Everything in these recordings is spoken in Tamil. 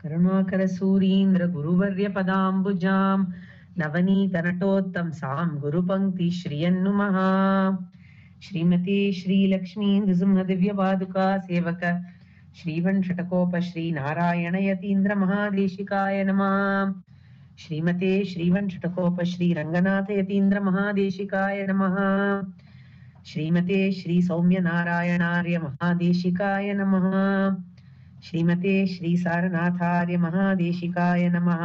करुणाकरसूरीन्द्र गुरुवर्य पदाम्बुजाम् नवनीतनटोत्तम साम् गुरुपङ्क्ति श्रियन्नुमः श्रीमती श्रीलक्ष्मी नृसिंहदिव्यपादुका सेवक श्रीवंशटकोप श्रीनारायण यतीन्द्र महादेशिकाय नमः श्रीमते श्रीवंशटकोप श्रीरङ्गनाथ यतीन्द्र महादेशिकाय नमः श्रीमते श्री सौम्यनारायणार्य महादेशिकाय नमः श्रीमते श्री सारनाथार्य महादेशिकाय नमः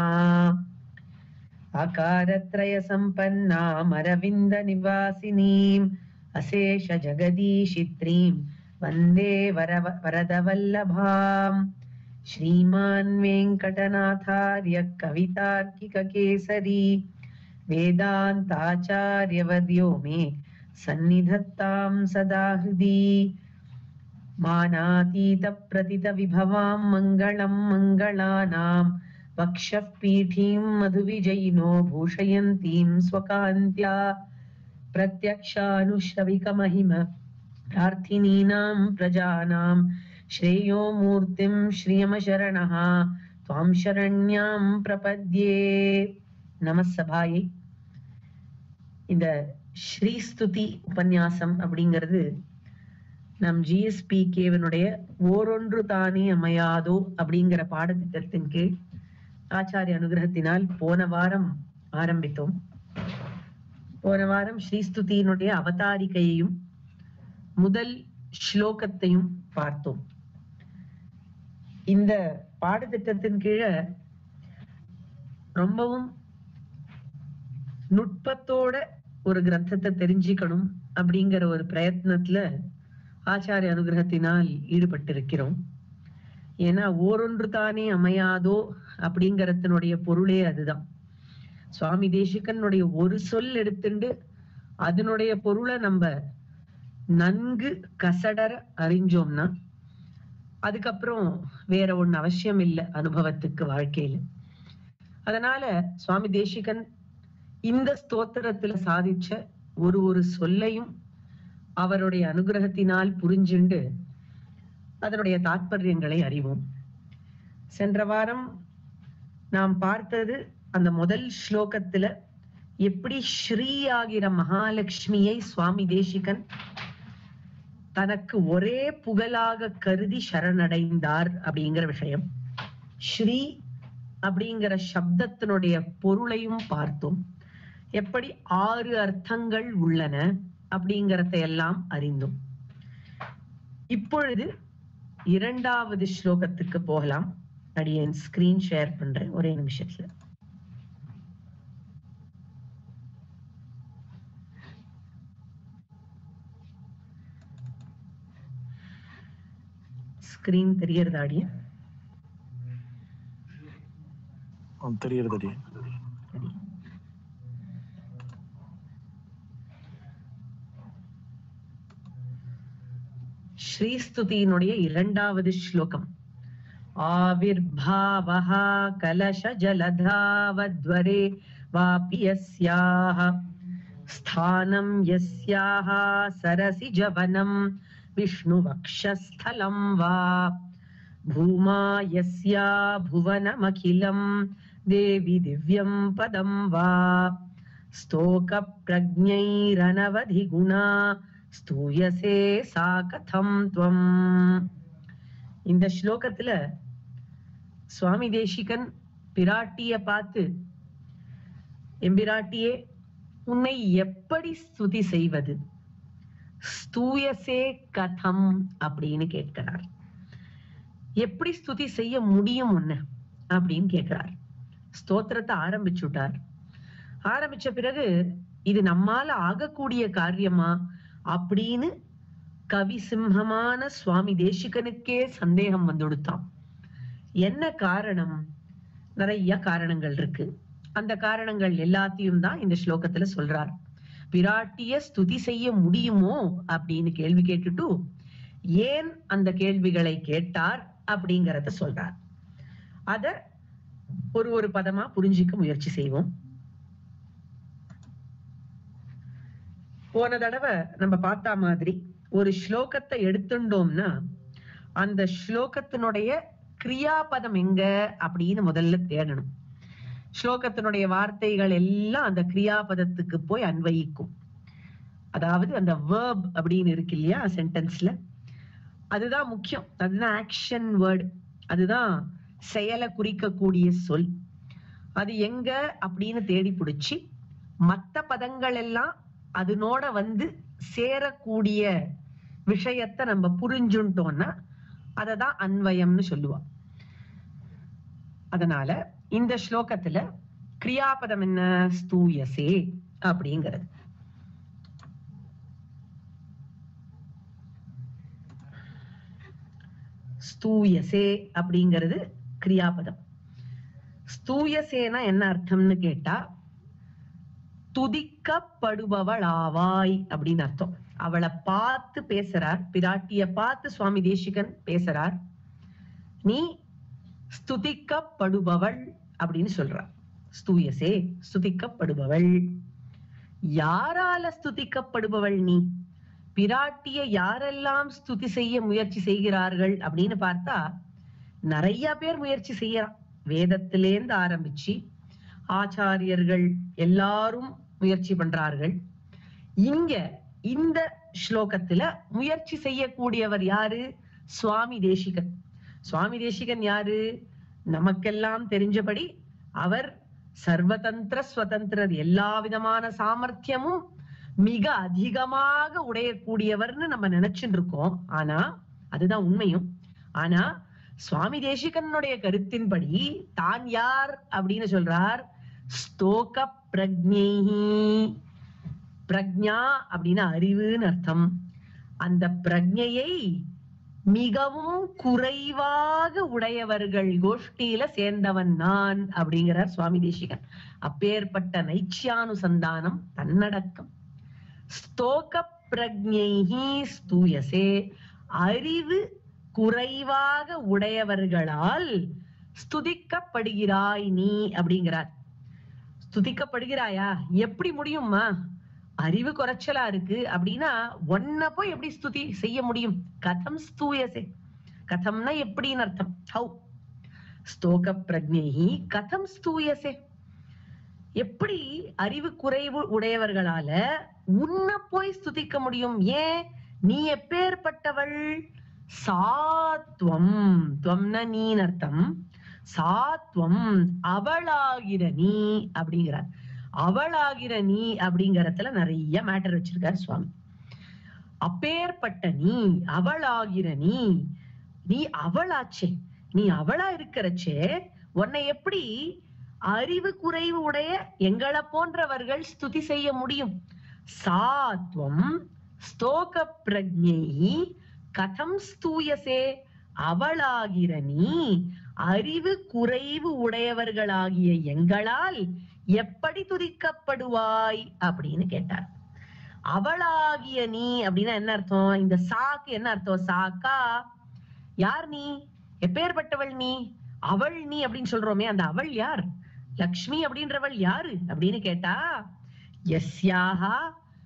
आकारत्रय सम्पन्नामरविन्द निवासिनीम् अशेष जगदीशित्रीं वन्दे वर वरदवल्लभाम् श्रीमान् वेङ्कटनाथार्य कवितार्किककेसरी वेदान्ताचार्यवर्यो मे सन्निधत्तां सदा हृदि मानातीतप्रतितविभवां मङ्गलं मङ्गलानां वक्षः पीठीं मधुविजयिनो भूषयन्तीं स्वकान्त्या प्रत्यक्षानुश्रविकमहिम प्रार्थिनीनां प्रजानां श्रेयो मूर्तिं श्रियमशरणः त्वां शरण्यां प्रपद्ये நம சபாயை இந்த ஸ்ரீஸ்துதி உபன்யாசம் அப்படிங்கிறது நம் ஜிஎஸ்பி கேவனுடைய ஓரொன்று தானே அமையாதோ அப்படிங்கிற பாடத்திட்டத்தின் கீழ் ஆச்சாரிய அனுகிரகத்தினால் போன வாரம் ஆரம்பித்தோம் போன வாரம் ஸ்ரீஸ்துதியினுடைய அவதாரிகையையும் முதல் ஸ்லோகத்தையும் பார்த்தோம் இந்த பாடத்திட்டத்தின் கீழே ரொம்பவும் நுட்பத்தோட ஒரு கிரந்தத்தை தெரிஞ்சுக்கணும் அப்படிங்கிற ஒரு பிரயத்னத்துல ஆச்சாரிய அனுகிரகத்தினால் ஈடுபட்டிருக்கிறோம் ஏன்னா ஓரொன்று தானே அமையாதோ அப்படிங்கறதனுடைய பொருளே அதுதான் சுவாமி தேசிகனுடைய ஒரு சொல் எடுத்துண்டு அதனுடைய பொருளை நம்ம நன்கு கசடர அறிஞ்சோம்னா அதுக்கப்புறம் வேற ஒண்ணு அவசியம் இல்லை அனுபவத்துக்கு வாழ்க்கையில அதனால சுவாமி தேசிகன் இந்த ஸ்தோத்திரத்துல சாதிச்ச ஒரு ஒரு சொல்லையும் அவருடைய அனுகிரகத்தினால் புரிஞ்சுண்டு அதனுடைய தாற்பயங்களை அறிவோம் சென்ற வாரம் நாம் பார்த்தது அந்த முதல் ஸ்லோகத்துல எப்படி ஸ்ரீ ஆகிற மகாலட்சுமியை சுவாமி தேசிகன் தனக்கு ஒரே புகழாக கருதி சரணடைந்தார் அப்படிங்கிற விஷயம் ஸ்ரீ அப்படிங்கிற சப்தத்தினுடைய பொருளையும் பார்த்தோம் எப்படி ஆறு அர்த்தங்கள் உள்ளன அப்படிங்கறத எல்லாம் அறிந்தோம் இப்பொழுது இரண்டாவது ஸ்லோகத்துக்கு போகலாம் அடியேன் ஸ்கிரீன் ஷேர் பண்றேன் ஒரே நிமிஷத்துல ஸ்கிரீன் தெரியறதா அடியேன் தெரியறது ஸ்ரீஸ்துதியினுடைய இரண்டாவது ஸ்லோகம் ஆவிர்பாவः கலಶ ஜலதாவத்வரே வாபி யஸ்யாः ஸ்தானம் யஸ்யாः சரசி ஜவனம் விஷ்ணுவக்ஷஸ்தலம் வா भूमा यस्या भुवनमखिलं देवि दिव्यं पदं वा स्तोकप्रज्ञैरनवधिगुणा ஸ்தூயசே சா கதம் துவம் இந்த ஸ்லோகத்துல சுவாமி தேசிகன் பிராட்டிய பார்த்து எம்பிராட்டியே உன்னை எப்படி ஸ்துதி செய்வது ஸ்தூயசே கதம் அப்படின்னு கேட்கிறார் எப்படி ஸ்துதி செய்ய முடியும் உன்ன அப்படின்னு கேட்கிறார் ஸ்தோத்திரத்தை ஆரம்பிச்சுட்டார் ஆரம்பிச்ச பிறகு இது நம்மால ஆகக்கூடிய காரியமா அப்படின்னு கவி சிம்மமான சுவாமி தேசிகனுக்கே சந்தேகம் வந்துடுத்தான் என்ன காரணம் நிறைய காரணங்கள் இருக்கு அந்த காரணங்கள் எல்லாத்தையும் தான் இந்த ஸ்லோகத்துல சொல்றார் பிராட்டிய ஸ்துதி செய்ய முடியுமோ அப்படின்னு கேள்வி கேட்டுட்டு ஏன் அந்த கேள்விகளை கேட்டார் அப்படிங்கறத சொல்றார் அத ஒரு ஒரு பதமா புரிஞ்சிக்க முயற்சி செய்வோம் போன தடவை நம்ம பார்த்த மாதிரி ஒரு ஸ்லோகத்தை எடுத்துட்டோம்னா அந்த ஸ்லோகத்தினுடைய கிரியாபதம் எங்க அப்படின்னு முதல்ல தேடணும் ஸ்லோகத்தினுடைய வார்த்தைகள் எல்லாம் அந்த கிரியாபதத்துக்கு போய் அன்வயிக்கும் அதாவது அந்த வேர்ப் அப்படின்னு இருக்கு இல்லையா சென்டென்ஸ்ல அதுதான் முக்கியம் அதுதான் ஆக்ஷன் வேர்டு அதுதான் செயலை குறிக்கக்கூடிய சொல் அது எங்க அப்படின்னு தேடி பிடிச்சி மத்த பதங்கள் எல்லாம் அதனோட வந்து சேரக்கூடிய விஷயத்தை நம்ம புரிஞ்சுட்டோம்னா அததான் அன்வயம்னு சொல்லுவா அதனால இந்த ஸ்லோகத்துல கிரியாபதம் என்ன ஸ்தூயசே அப்படிங்கிறது ஸ்தூயசே அப்படிங்கிறது கிரியாபதம் ஸ்தூயசேனா என்ன அர்த்தம்னு கேட்டா துதிக்கப்படுபவள் ஆவாய் அப்படின்னு அர்த்தம் அவளை பார்த்து பேசுறார் பிராட்டிய பார்த்து சுவாமி தேசிகன் பேசுறார் நீ ஸ்துதிக்கப்படுபவள் அப்படின்னு சொல்றார் ஸ்தூயசே ஸ்துதிக்கப்படுபவள் யாரால ஸ்துதிக்கப்படுபவள் நீ பிராட்டிய யாரெல்லாம் ஸ்துதி செய்ய முயற்சி செய்கிறார்கள் அப்படின்னு பார்த்தா நிறைய பேர் முயற்சி செய்யறான் வேதத்திலேந்து ஆரம்பிச்சு ஆச்சாரியர்கள் எல்லாரும் முயற்சி பண்றார்கள் இங்க இந்த ஸ்லோகத்துல முயற்சி செய்யக்கூடியவர் யாரு சுவாமி தேசிகன் சுவாமி தேசிகன் யாரு நமக்கெல்லாம் தெரிஞ்சபடி அவர் சர்வதந்திர ஸ்வதந்திரர் எல்லா விதமான சாமர்த்தியமும் மிக அதிகமாக உடையக்கூடியவர்னு நம்ம நினைச்சுட்டு இருக்கோம் ஆனா அதுதான் உண்மையும் ஆனா சுவாமி தேசிகனுடைய கருத்தின்படி தான் யார் அப்படின்னு சொல்றார் ஸ்தோக பிரஜ்ஞைஹி பிரக்ஞா அப்படின்னா அறிவுன்னு அர்த்தம் அந்த பிரஜையை மிகவும் குறைவாக உடையவர்கள் கோஷ்டியில சேர்ந்தவன் நான் அப்படிங்கிறார் சுவாமி தேசிகன் அப்பேற்பட்ட நைச்சியானுசந்தானம் தன்னடக்கம் ஸ்தோக பிரஜைஹி ஸ்தூயசே அறிவு குறைவாக உடையவர்களால் ஸ்துதிக்கப்படுகிறாய் நீ அப்படிங்கிறார் ஸ்துதிக்கப்படுகிறாயா எப்படி முடியுமா அறிவு குறைச்சலா இருக்கு அப்படின்னா ஒன்ன போய் எப்படி ஸ்துதி செய்ய முடியும் கதம் ஸ்தூயசே கதம்னா எப்படின்னு அர்த்தம் ஹவு ஸ்தோக பிரஜைஹி கதம் ஸ்தூயசே எப்படி அறிவு குறைவு உடையவர்களால உன்னை போய் ஸ்துதிக்க முடியும் ஏன் நீ எப்பேற்பட்டவள் சாத்வம் துவம்னா நீன்னு அர்த்தம் சாத்வம் அவளாகிற நீ அப்படிங்கிறார் அவளாகிற நீ அப்படிங்கறதுல நிறைய மேட்டர் வச்சிருக்கார் சுவாமி அப்பேற்பட்ட நீ அவளாகிற நீ நீ அவளாச்சே நீ அவளா இருக்கிறச்சே உன்னை எப்படி அறிவு குறைவு உடைய எங்களை போன்றவர்கள் ஸ்துதி செய்ய முடியும் சாத்வம் ஸ்தோக பிரஜை கதம் ஸ்தூயசே அவளாகிற நீ அறிவு குறைவு உடையவர்களாகிய எங்களால் எப்படி துதிக்கப்படுவாய் அப்படின்னு கேட்டார் அவளாகிய நீ அப்படின்னா என்ன அர்த்தம் இந்த சாக்கு என்ன அர்த்தம் சாக்கா யார் நீ எப்பேற்பட்டவள் நீ அவள் நீ அப்படின்னு சொல்றோமே அந்த அவள் யார் லக்ஷ்மி அப்படின்றவள் யாரு அப்படின்னு கேட்டா எஸ்யாஹா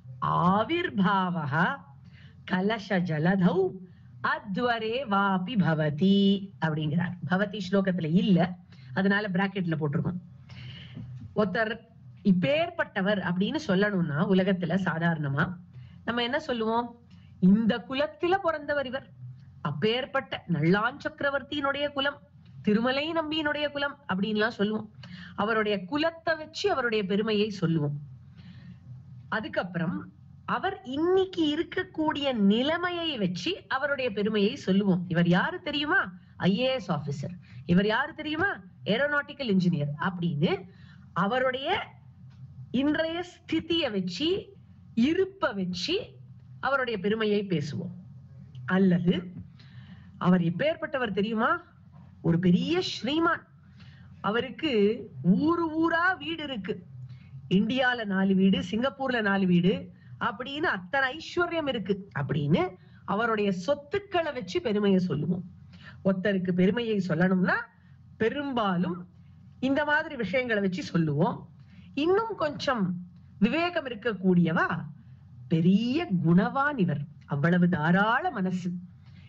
ஆவிர்பாவா கலச ஜலதௌ அத்வரே வாபி பவதி அப்படிங்கிறார் பவதி ஸ்லோகத்துல இல்ல அதனால பிராக்கெட்ல போட்டிருக்கோம் ஒருத்தர் இப்பேற்பட்டவர் அப்படின்னு சொல்லணும்னா உலகத்துல சாதாரணமா நம்ம என்ன சொல்லுவோம் இந்த குலத்தில பிறந்தவர் இவர் அப்பேற்பட்ட நல்லான் சக்கரவர்த்தியினுடைய குலம் திருமலை நம்பியினுடைய குலம் அப்படின்லாம் சொல்லுவோம் அவருடைய குலத்தை வச்சு அவருடைய பெருமையை சொல்லுவோம் அதுக்கப்புறம் அவர் இன்னைக்கு இருக்கக்கூடிய நிலைமையை வச்சு அவருடைய பெருமையை சொல்லுவோம் இவர் யாரு தெரியுமா ஐஏஎஸ் ஆபீசர் இவர் யாரு தெரியுமா ஏரோநாட்டிக்கல் இன்ஜினியர் அப்படின்னு அவருடைய இன்றைய ஸ்திதிய வச்சு இருப்ப வச்சு அவருடைய பெருமையை பேசுவோம் அல்லது அவர் எப்பேற்பட்டவர் தெரியுமா ஒரு பெரிய ஸ்ரீமான் அவருக்கு ஊரு ஊரா வீடு இருக்கு இந்தியால நாலு வீடு சிங்கப்பூர்ல நாலு வீடு அப்படின்னு அத்தனை ஐஸ்வர்யம் இருக்கு அப்படின்னு அவருடைய சொத்துக்களை வச்சு பெருமையை சொல்லுவோம் ஒருத்தருக்கு பெருமையை சொல்லணும்னா பெரும்பாலும் இந்த மாதிரி விஷயங்களை வச்சு சொல்லுவோம் இன்னும் கொஞ்சம் விவேகம் இருக்கக்கூடியவா பெரிய குணவான் இவர் அவ்வளவு தாராள மனசு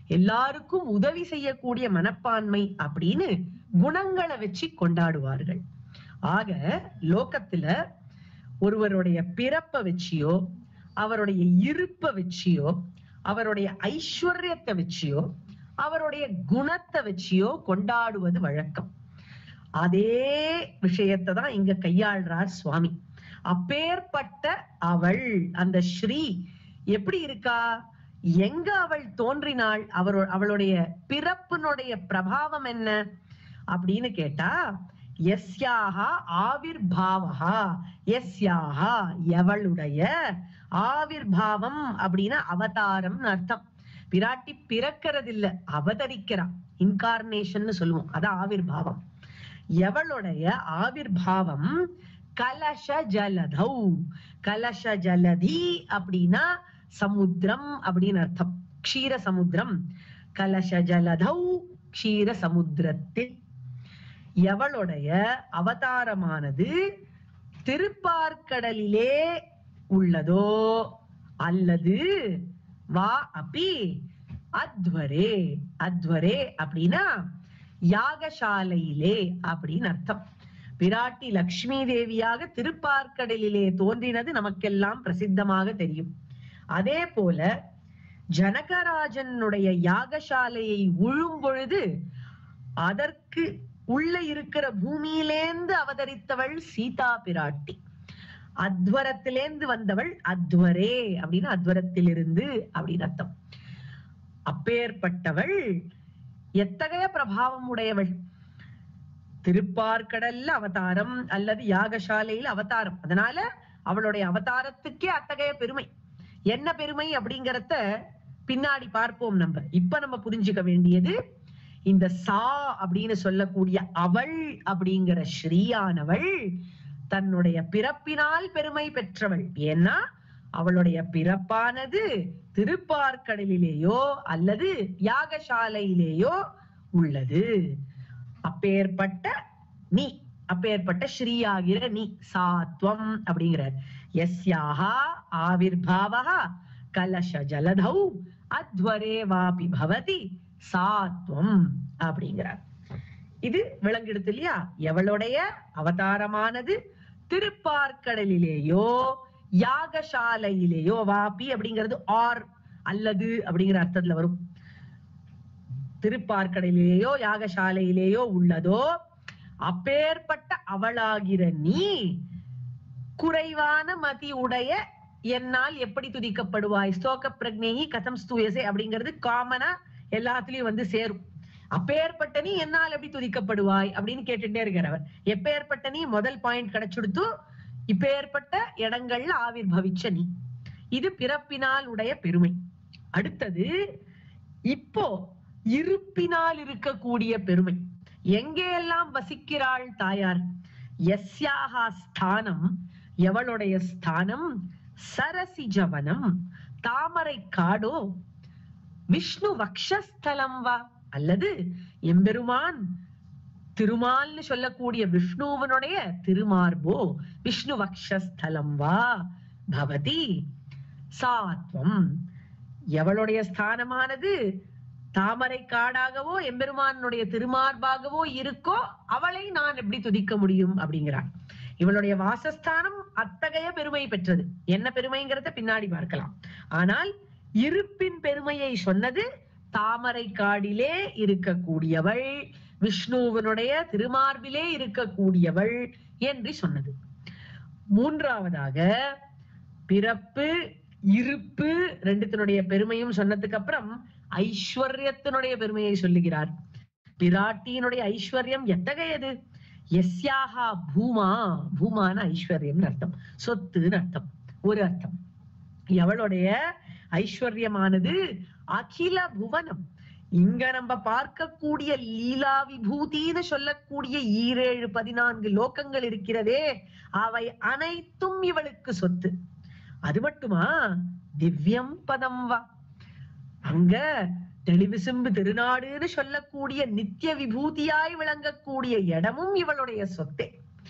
எல்லாருக்கும் உதவி செய்யக்கூடிய மனப்பான்மை அப்படின்னு குணங்களை வச்சு கொண்டாடுவார்கள் ஆக லோகத்துல ஒருவருடைய பிறப்பை வச்சியோ அவருடைய இருப்பை வச்சியோ அவருடைய ஐஸ்வர்யத்தை வச்சியோ அவருடைய குணத்தை வச்சியோ கொண்டாடுவது வழக்கம் அதே விஷயத்தை தான் இங்க கையாள்றார் சுவாமி அப்பேற்பட்ட அவள் அந்த ஸ்ரீ எப்படி இருக்கா எங்க அவள் தோன்றினாள் அவரோ அவளுடைய பிறப்பினுடைய பிரபாவம் என்ன அப்படின்னு கேட்டா எஸ்யாஹா ஆவிர்பாவஹா எஸ்யாஹா எவளுடைய ஆவிர்பாவம் அப்படின்னா அவதாரம்னு அர்த்தம் பிராட்டி பிறக்கிறது இல்ல அவதரிக்கிறா இன்கார்னேஷன் சொல்லுவோம் அதான் ஆவிர்பாவம் எவளுடைய ஆவிர்பாவம் கலச ஜலதௌ கலச ஜலதி அப்படின்னா சமுத்திரம் அப்படின்னு அர்த்தம் க்ஷீர சமுத்திரம் கலச ஜலதௌ க்ஷீர சமுத்திரத்தில் எவளுடைய அவதாரமானது திருப்பார்க்கடலிலே உள்ளதோ அல்லது வா அப்பி அத்வரே அத்வரே அப்படின்னா யாகசாலையிலே அப்படின்னு அர்த்தம் பிராட்டி லக்ஷ்மி தேவியாக திருப்பார்க்கடலிலே தோன்றினது நமக்கெல்லாம் பிரசித்தமாக தெரியும் அதே போல ஜனகராஜனுடைய யாகசாலையை உழும் பொழுது அதற்கு உள்ள இருக்கிற பூமியிலேந்து அவதரித்தவள் சீதா பிராட்டி அத்வரத்திலேந்து வந்தவள் அத்வரே அப்படின்னு அத்வரத்திலிருந்து அப்படின்னு அர்த்தம் அப்பேற்பட்டவள் எத்தகைய பிரபாவம் உடையவள் திருப்பார்க்கடல்ல அவதாரம் அல்லது யாகசாலையில அவதாரம் அதனால அவளுடைய அவதாரத்துக்கே அத்தகைய பெருமை என்ன பெருமை அப்படிங்கறத பின்னாடி பார்ப்போம் நம்ம இப்ப நம்ம புரிஞ்சுக்க வேண்டியது இந்த சா அப்படின்னு சொல்லக்கூடிய அவள் அப்படிங்கிற ஸ்ரீயானவள் தன்னுடைய பிறப்பினால் பெருமை பெற்றவள் ஏன்னா அவளுடைய பிறப்பானது திருப்பார்க்கடலிலேயோ அல்லது யாகசாலையிலேயோ உள்ளது அப்பேற்பட்ட நீ அப்பேற்பட்ட ஸ்ரீயாகிற நீ சாத்வம் அப்படிங்கிறார் எஸ்யாஹா ஆவிர்பாவா கலச ஜலதௌ அத்வரே வாபி பவதி சாத்வம் அப்படிங்கிறார் இது விளங்கிடுது இல்லையா எவளுடைய அவதாரமானது திருப்பார்க்கடலிலேயோ யாகசாலையிலேயோ வாபி அப்படிங்கிறது ஆர் அல்லது அப்படிங்கிற அர்த்தத்துல வரும் திருப்பார்க்கடலிலேயோ யாகசாலையிலேயோ உள்ளதோ அப்பேற்பட்ட அவளாகிற நீ குறைவான மதி உடைய என்னால் எப்படி துதிக்கப்படுவாய் ஸ்தோக பிரக்னேயி கதம் ஸ்தூயசே அப்படிங்கிறது காமனா எல்லாத்துலயும் வந்து சேரும் அப்பேற்பட்ட நீ என்னால் எப்படி துதிக்கப்படுவாய் அப்படின்னு கேட்டுட்டே இருக்கிறவர் எப்பேற்பட்ட நீ முதல் பாயிண்ட் கிடைச்சுடுத்து இப்பேற்பட்ட இடங்கள்ல ஆவிர் பவிச்ச நீ இது பிறப்பினால் உடைய பெருமை அடுத்தது இப்போ இருப்பினால் இருக்கக்கூடிய பெருமை எங்கெல்லாம் வசிக்கிறாள் தாயார் எஸ்யாஹா ஸ்தானம் எவளுடைய ஸ்தானம் சரசிஜவனம் தாமரை காடோ விஷ்ணு வக்ஷஸ்தலம் வா அல்லது எம்பெருமான் திருமால்னு சொல்லக்கூடிய விஷ்ணுவனுடைய திருமார்போ விஷ்ணு வக்ஷஸ்தலம் வா பவதி சாத்வம் எவளுடைய ஸ்தானமானது தாமரை காடாகவோ எம்பெருமானுடைய திருமார்பாகவோ இருக்கோ அவளை நான் எப்படி துதிக்க முடியும் அப்படிங்கிறார் இவளுடைய வாசஸ்தானம் அத்தகைய பெருமை பெற்றது என்ன பெருமைங்கிறத பின்னாடி பார்க்கலாம் ஆனால் இருப்பின் பெருமையை சொன்னது தாமரை காடிலே இருக்கக்கூடியவள் விஷ்ணுவனுடைய திருமார்பிலே இருக்கக்கூடியவள் என்று சொன்னது மூன்றாவதாக பிறப்பு இருப்பு ரெண்டுத்தினுடைய பெருமையும் சொன்னதுக்கு அப்புறம் ஐஸ்வர்யத்தினுடைய பெருமையை சொல்லுகிறார் பிராட்டியினுடைய ஐஸ்வர்யம் எத்தகையது எஸ்யாஹா பூமா பூமான ஐஸ்வர்யம்னு அர்த்தம் சொத்துன்னு அர்த்தம் ஒரு அர்த்தம் எவளுடைய ஐஸ்வர்யமானது அகில புவனம் இங்க நம்ம பார்க்கக்கூடிய லீலா விபூதின்னு சொல்லக்கூடிய ஈரேழு பதினான்கு லோகங்கள் இருக்கிறதே அவை அனைத்தும் இவளுக்கு சொத்து அது மட்டுமா திவ்யம் பதம் வா அங்க தெளிவிசும்பு திருநாடுன்னு சொல்லக்கூடிய நித்திய விபூதியாய் விளங்கக்கூடிய இடமும் இவளுடைய சொத்தே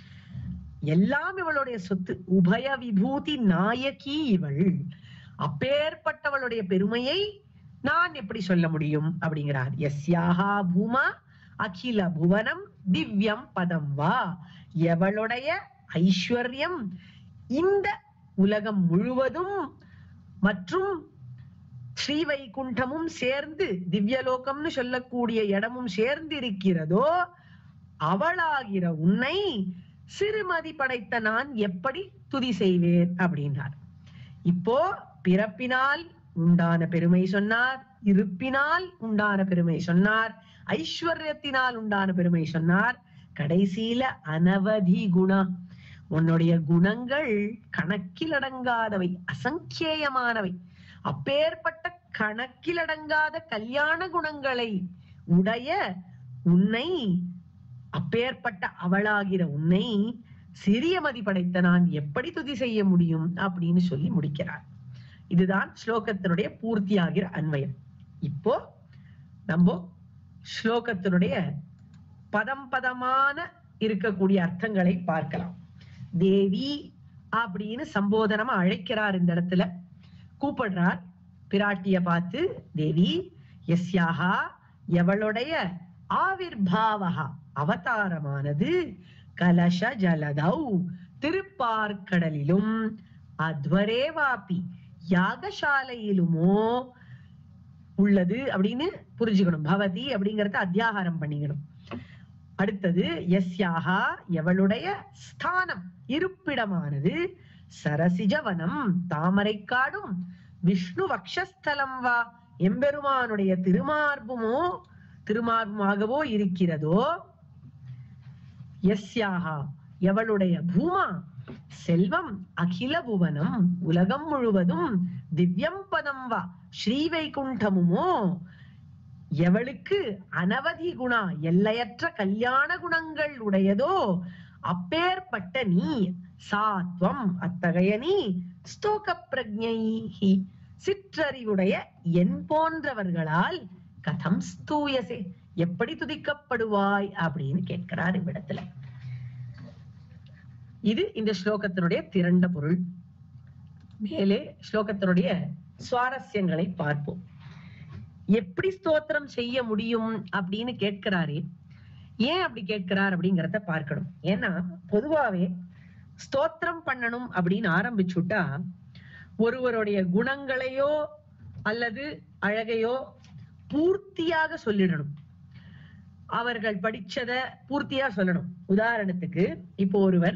எல்லாம் இவளுடைய சொத்து உபய விபூதி நாயகி இவள் அப்பேற்பட்டவளுடைய பெருமையை நான் எப்படி சொல்ல முடியும் அப்படிங்கிறார் எஸ்யாஹா பூமா அகில புவனம் திவ்யம் பதம் வா எவளுடைய ஐஸ்வர்யம் இந்த உலகம் முழுவதும் மற்றும் ஸ்ரீவைகுண்டமும் சேர்ந்து திவ்யலோகம்னு சொல்லக்கூடிய இடமும் சேர்ந்து இருக்கிறதோ அவளாகிற உன்னை சிறுமதி படைத்த நான் எப்படி துதி செய்வேன் அப்படின்னார் இப்போ பிறப்பினால் உண்டான பெருமை சொன்னார் இருப்பினால் உண்டான பெருமை சொன்னார் ஐஸ்வர்யத்தினால் உண்டான பெருமை சொன்னார் கடைசியில அனவதி குணா உன்னுடைய குணங்கள் கணக்கிலடங்காதவை அசங்கேயமானவை அப்பேற்பட்ட கணக்கிலடங்காத கல்யாண குணங்களை உடைய உன்னை அப்பேற்பட்ட அவளாகிற உன்னை சிறிய மதி படைத்த நான் எப்படி துதி செய்ய முடியும் அப்படின்னு சொல்லி முடிக்கிறார் இதுதான் ஸ்லோகத்தினுடைய பூர்த்தியாகிற அன்வயம் இப்போ நம்ம ஸ்லோகத்தினுடைய பதம் பதமான இருக்கக்கூடிய அர்த்தங்களை பார்க்கலாம் தேவி அப்படின்னு சம்போதனமா அழைக்கிறார் இந்த இடத்துல கூப்பிடுறார் பிராட்டிய பார்த்து தேவி எஸ்யாகா எவளுடைய ஆவிர்பாவகா அவதாரமானது கலச ஜலதௌ திருப்பார்க்கடலிலும் அத்வரேவாபி யாகசாலையிலுமோ உள்ளது அப்படின்னு புரிஞ்சுக்கணும் பவதி அப்படிங்கறத அத்தியாகாரம் பண்ணிக்கணும் அடுத்தது எஸ்யாகா எவளுடைய ஸ்தானம் இருப்பிடமானது சரசிஜவனம் தாமரைக்காடும் விஷ்ணு வக்ஷஸ்தலம் வா எம்பெருமானுடைய திருமார்புமோ திருமார்புமாகவோ இருக்கிறதோ எஸ்யாகா எவளுடைய பூமா செல்வம் அகில புவனம் உலகம் முழுவதும் திவ்யம் பதம் வா ஸ்ரீவைகுண்டமுமோ எவளுக்கு அனவதி குணா எல்லையற்ற கல்யாண குணங்கள் உடையதோ அப்பேற்பட்ட நீ சாத்வம் அத்தகைய நீ ஸ்தோக பிரஜைஹி சிற்றறிவுடைய என் போன்றவர்களால் கதம் ஸ்தூயசே எப்படி துதிக்கப்படுவாய் அப்படின்னு கேட்கிறார் இவ்விடத்துல இது இந்த ஸ்லோகத்தினுடைய திரண்ட பொருள் மேலே ஸ்லோகத்தினுடைய சுவாரஸ்யங்களை பார்ப்போம் எப்படி ஸ்தோத்திரம் செய்ய முடியும் அப்படின்னு கேட்கிறாரே ஏன் அப்படி கேட்கிறார் அப்படிங்கறத பார்க்கணும் ஏன்னா பொதுவாவே ஸ்தோத்திரம் பண்ணணும் அப்படின்னு ஆரம்பிச்சுட்டா ஒருவருடைய குணங்களையோ அல்லது அழகையோ பூர்த்தியாக சொல்லிடணும் அவர்கள் படிச்சத பூர்த்தியா சொல்லணும் உதாரணத்துக்கு இப்போ ஒருவர்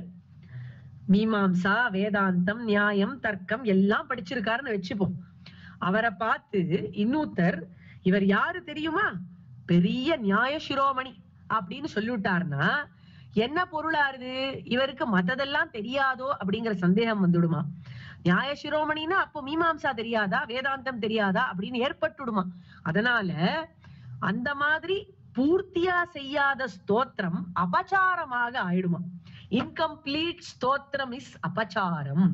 மீமாம்சா வேதாந்தம் நியாயம் தர்க்கம் எல்லாம் படிச்சிருக்காருன்னு வச்சுப்போம் அவரை பார்த்து இன்னொருத்தர் இவர் யாரு தெரியுமா பெரிய நியாய சிரோமணி அப்படின்னு சொல்லிவிட்டாருன்னா என்ன பொருளாருது இவருக்கு மத்ததெல்லாம் தெரியாதோ அப்படிங்கிற சந்தேகம் வந்துடுமா நியாய சிரோமணின்னா அப்போ மீமாம்சா தெரியாதா வேதாந்தம் தெரியாதா அப்படின்னு ஏற்பட்டுடுமா அதனால அந்த மாதிரி பூர்த்தியா செய்யாத ஸ்தோத்திரம் அபச்சாரமாக ஆயிடுமா இன்கம்ப்ளீட் ஸ்தோத்திரம் இஸ் அபச்சாரம்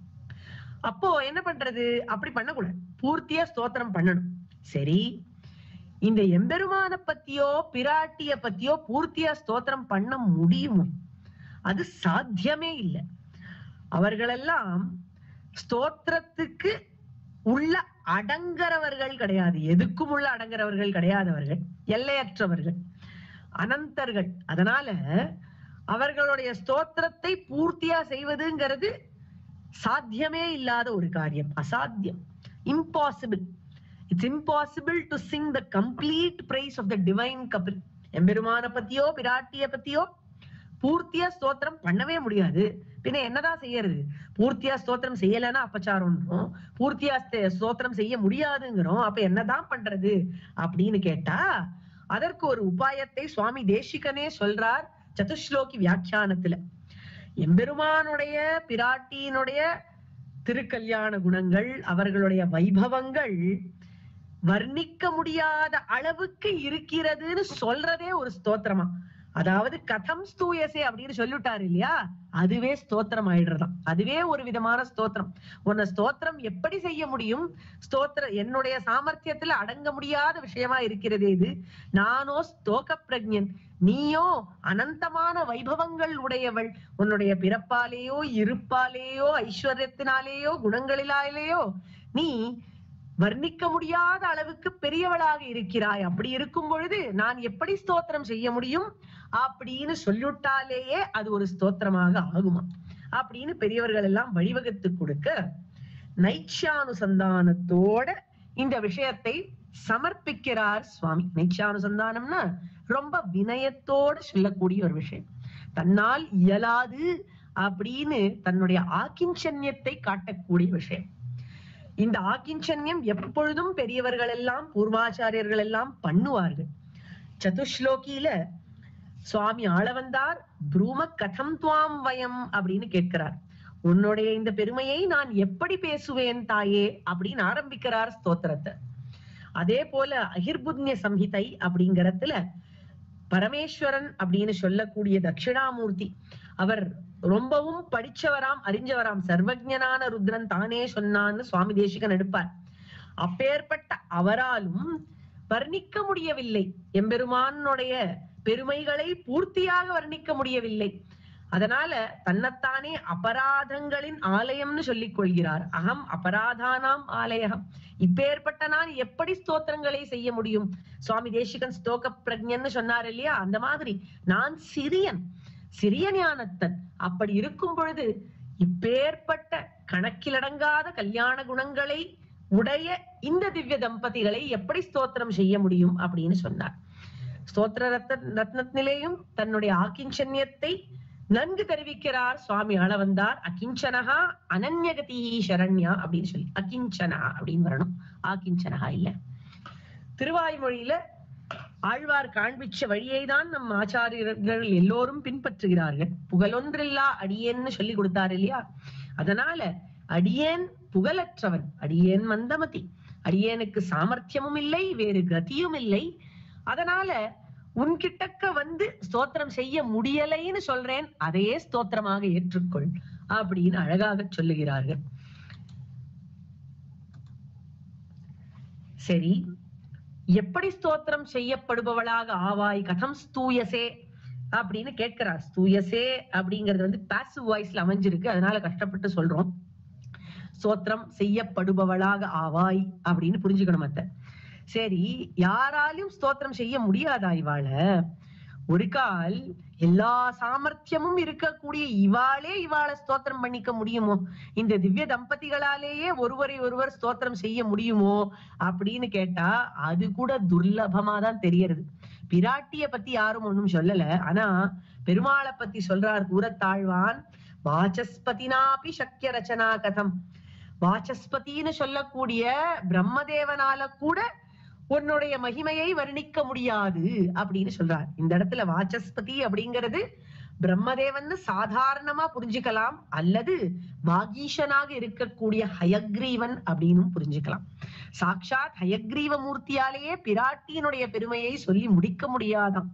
அப்போ என்ன பண்றது அப்படி பண்ணக்கூடாது பூர்த்தியா ஸ்தோத்திரம் பண்ணணும் சரி இந்த எம்பெருமான பத்தியோ பிராட்டிய பத்தியோ பூர்த்தியா ஸ்தோத்திரம் பண்ண முடியுமோ அது சாத்தியமே இல்லை அவர்களெல்லாம் ஸ்தோத்திரத்துக்கு உள்ள அடங்குறவர்கள் கிடையாது எதுக்கும் உள்ள அடங்குறவர்கள் கிடையாதவர்கள் எல்லையற்றவர்கள் அனந்தர்கள் அதனால அவர்களுடைய ஸ்தோத்திரத்தை பூர்த்தியா செய்வதுங்கிறது சாத்தியமே இல்லாத ஒரு காரியம் அசாத்தியம் impossible it's impossible to sing the complete praise of the divine couple எம்பெருமான பத்தியோ பிராட்டிய பத்தியோ பூர்த்தியா ஸ்தோத்திரம் பண்ணவே முடியாது பின்ன என்னதான் செய்யறது பூர்த்தியா ஸ்தோத்திரம் செய்யலைன்னா அப்பச்சாரம்ன்றோம் பூர்த்தியா ஸ்தே- ஸ்தோத்திரம் செய்ய முடியாதுங்கிறோம் அப்ப என்னதான் பண்றது அப்படின்னு கேட்டா அதற்கு ஒரு உபாயத்தை சுவாமி தேசிகனே சொல்றார் சதுஸ்லோகி வியாக்கியானத்துல எம்பெருமானுடைய பிராட்டியினுடைய திருக்கல்யாண குணங்கள் அவர்களுடைய வைபவங்கள் வர்ணிக்க முடியாத அளவுக்கு இருக்கிறதுன்னு சொல்றதே ஒரு ஸ்தோத்திரமா அதாவது கதம் ஸ்தூயசே அப்படின்னு சொல்லிவிட்டாரு இல்லையா அதுவே ஸ்தோத்திரம் ஆயிடுறதாம் அதுவே ஒரு விதமான ஸ்தோத்திரம் உன்னை ஸ்தோத்திரம் எப்படி செய்ய முடியும் ஸ்தோத்திர என்னுடைய சாமர்த்தியத்துல அடங்க முடியாத விஷயமா இருக்கிறது இது நானோ ஸ்தோக பிரஜன் நீயோ அனந்தமான வைபவங்கள் உடையவள் உன்னுடைய பிறப்பாலேயோ இருப்பாலேயோ ஐஸ்வர்யத்தினாலேயோ குணங்களிலாலேயோ நீ வர்ணிக்க முடியாத அளவுக்கு பெரியவளாக இருக்கிறாய் அப்படி இருக்கும் பொழுது நான் எப்படி ஸ்தோத்திரம் செய்ய முடியும் அப்படின்னு சொல்லிவிட்டாலேயே அது ஒரு ஸ்தோத்திரமாக ஆகுமா அப்படின்னு பெரியவர்கள் எல்லாம் வழிவகுத்து கொடுக்க நைச்சானுசந்தானத்தோட இந்த விஷயத்தை சமர்ப்பிக்கிறார் சுவாமி நைச்சானுசந்தானம்னா ரொம்ப வினயத்தோட சொல்லக்கூடிய ஒரு விஷயம் தன்னால் இயலாது அப்படின்னு தன்னுடைய ஆக்கிஞ்சன்யத்தை காட்டக்கூடிய விஷயம் இந்த ஆக்கிஞ்சன்யம் எப்பொழுதும் பெரியவர்கள் எல்லாம் பூர்வாச்சாரியர்கள் எல்லாம் பண்ணுவார்கள் சதுஸ்லோகியில சுவாமி ஆள வந்தார் ப்ரூம கதம் துவாம் வயம் அப்படின்னு கேட்கிறார் உன்னுடைய இந்த பெருமையை நான் எப்படி பேசுவேன் தாயே அப்படின்னு ஆரம்பிக்கிறார் ஸ்தோத்திரத்தை அதே போல அகிர்புத்ய சம்ஹிதை அப்படிங்கறதுல பரமேஸ்வரன் அப்படின்னு சொல்லக்கூடிய தட்சிணாமூர்த்தி அவர் ரொம்பவும் படிச்சவராம் அறிஞ்சவராம் சர்வஜனான ருத்ரன் தானே சொன்னான்னு சுவாமி தேசிகன் எடுப்பார் அப்பேற்பட்ட அவராலும் வர்ணிக்க முடியவில்லை எம்பெருமானுடைய பெருமைகளை பூர்த்தியாக வர்ணிக்க முடியவில்லை அதனால தன்னைத்தானே அபராதங்களின் ஆலயம்னு சொல்லிக் கொள்கிறார் அகம் அபராதானாம் ஆலயம் இப்பேற்பட்ட நான் எப்படி ஸ்தோத்திரங்களை செய்ய முடியும் சுவாமி தேசிகன் ஸ்தோக பிரஜன்னு சொன்னார் இல்லையா அந்த மாதிரி நான் சிறியன் சிறிய ஞானத்தன் அப்படி இருக்கும் பொழுது இப்பேற்பட்ட கணக்கிலடங்காத கல்யாண குணங்களை உடைய இந்த திவ்ய தம்பதிகளை எப்படி ஸ்தோத்திரம் செய்ய முடியும் அப்படின்னு சொன்னார் ஸ்தோத்திர ரத்த ரத்னத்திலேயும் தன்னுடைய ஆக்கிஞ்சன்யத்தை நன்கு தெரிவிக்கிறார் சுவாமி ஆள வந்தார் அகிஞ்சனகா அனன்யகதி சரண்யா அப்படின்னு சொல்லி அகிஞ்சனா அப்படின்னு வரணும் ஆக்கிஞ்சனகா இல்ல திருவாய்மொழியில ஆழ்வார் காண்பிச்ச வழியை தான் நம் ஆச்சாரியர்கள் எல்லோரும் பின்பற்றுகிறார்கள் புகழொன்றில்லா அடியேன்னு சொல்லி கொடுத்தார் இல்லையா அதனால அடியேன் புகழற்றவன் அடியேன் மந்தமதி அடியேனுக்கு சாமர்த்தியமும் இல்லை வேறு கதியும் இல்லை அதனால உன்கிட்டக்க வந்து ஸ்தோத்திரம் செய்ய முடியலைன்னு சொல்றேன் அதையே ஸ்தோத்திரமாக ஏற்றுக்கொள் அப்படின்னு அழகாக சொல்லுகிறார்கள் சரி எப்படி ஸ்தோத்திரம் செய்யப்படுபவளாக ஆவாய் கதம் ஸ்தூயசே அப்படின்னு கேட்கிறார் ஸ்தூயசே அப்படிங்கிறது வந்து பாசிவ் வாய்ஸ்ல அமைஞ்சிருக்கு அதனால கஷ்டப்பட்டு சொல்றோம் ஸ்தோத்திரம் செய்யப்படுபவளாக ஆவாய் அப்படின்னு புரிஞ்சுக்கணும் அத்த சரி யாராலையும் ஸ்தோத்திரம் செய்ய முடியாதா இவாள ஒரு கால் எல்லா சாமர்த்தியமும் இருக்கக்கூடிய இவாளே இவாளை ஸ்தோத்திரம் பண்ணிக்க முடியுமோ இந்த திவ்ய தம்பதிகளாலேயே ஒருவரை ஒருவர் ஸ்தோத்திரம் செய்ய முடியுமோ அப்படின்னு கேட்டா அது கூட துர்லபமா தான் தெரியறது பிராட்டிய பத்தி யாரும் ஒண்ணும் சொல்லல ஆனா பெருமாளை பத்தி சொல்றார் கூறத்தாழ்வான் வாசஸ்பதினாபி சக்கிய ரச்சனா கதம் வாசஸ்பதின்னு சொல்லக்கூடிய பிரம்மதேவனால கூட உன்னுடைய மகிமையை வர்ணிக்க முடியாது அப்படின்னு சொல்றார் இந்த இடத்துல வாசஸ்பதி அப்படிங்கிறது பிரம்மதேவன் சாதாரணமா புரிஞ்சுக்கலாம் அல்லது வாகீஷனாக இருக்கக்கூடிய ஹயக்ரீவன் அப்படின்னு புரிஞ்சுக்கலாம் சாக்ஷாத் ஹயக்ரீவ மூர்த்தியாலேயே பிராட்டியினுடைய பெருமையை சொல்லி முடிக்க முடியாதாம்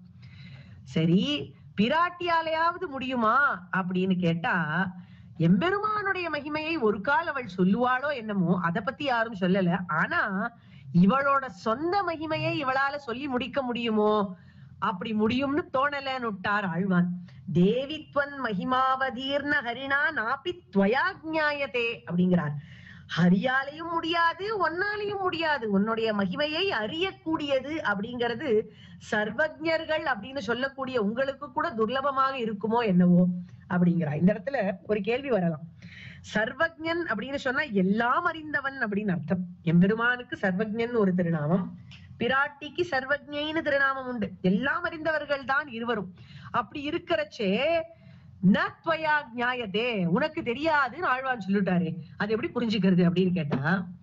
சரி பிராட்டியாலேயாவது முடியுமா அப்படின்னு கேட்டா எம்பெருமானுடைய மகிமையை ஒரு கால் அவள் சொல்லுவாளோ என்னமோ அதை பத்தி யாரும் சொல்லல ஆனா இவளோட சொந்த மகிமையை இவளால சொல்லி முடிக்க முடியுமோ அப்படி முடியும்னு தோணலன்னு விட்டார் ஆழ்வான் தேவித்வன் மகிமாவதீர்ண ஹரிணா நாப்பி துவயாஜ்ஞாயத்தே அப்படிங்கிறார் ஹரியாலையும் முடியாது ஒன்னாலையும் முடியாது உன்னுடைய மகிமையை அறியக்கூடியது அப்படிங்கிறது சர்வஜர்கள் அப்படின்னு சொல்லக்கூடிய உங்களுக்கு கூட துர்லபமாக இருக்குமோ என்னவோ அப்படிங்கிறார் இந்த இடத்துல ஒரு கேள்வி வரலாம் சர்வஜன் அப்படின்னு சொன்னா எல்லாம் அறிந்தவன் அப்படின்னு அர்த்தம் எம்பெருமானுக்கு சர்வஜன் ஒரு திருநாமம் பிராட்டிக்கு சர்வஜைன்னு திருநாமம் உண்டு எல்லாம் அறிந்தவர்கள் தான் இருவரும் அப்படி இருக்கிறச்சே ந துவயா நியாயதே உனக்கு தெரியாதுன்னு ஆழ்வான் சொல்லிட்டாரு அது எப்படி புரிஞ்சுக்கிறது அப்படின்னு கேட்டா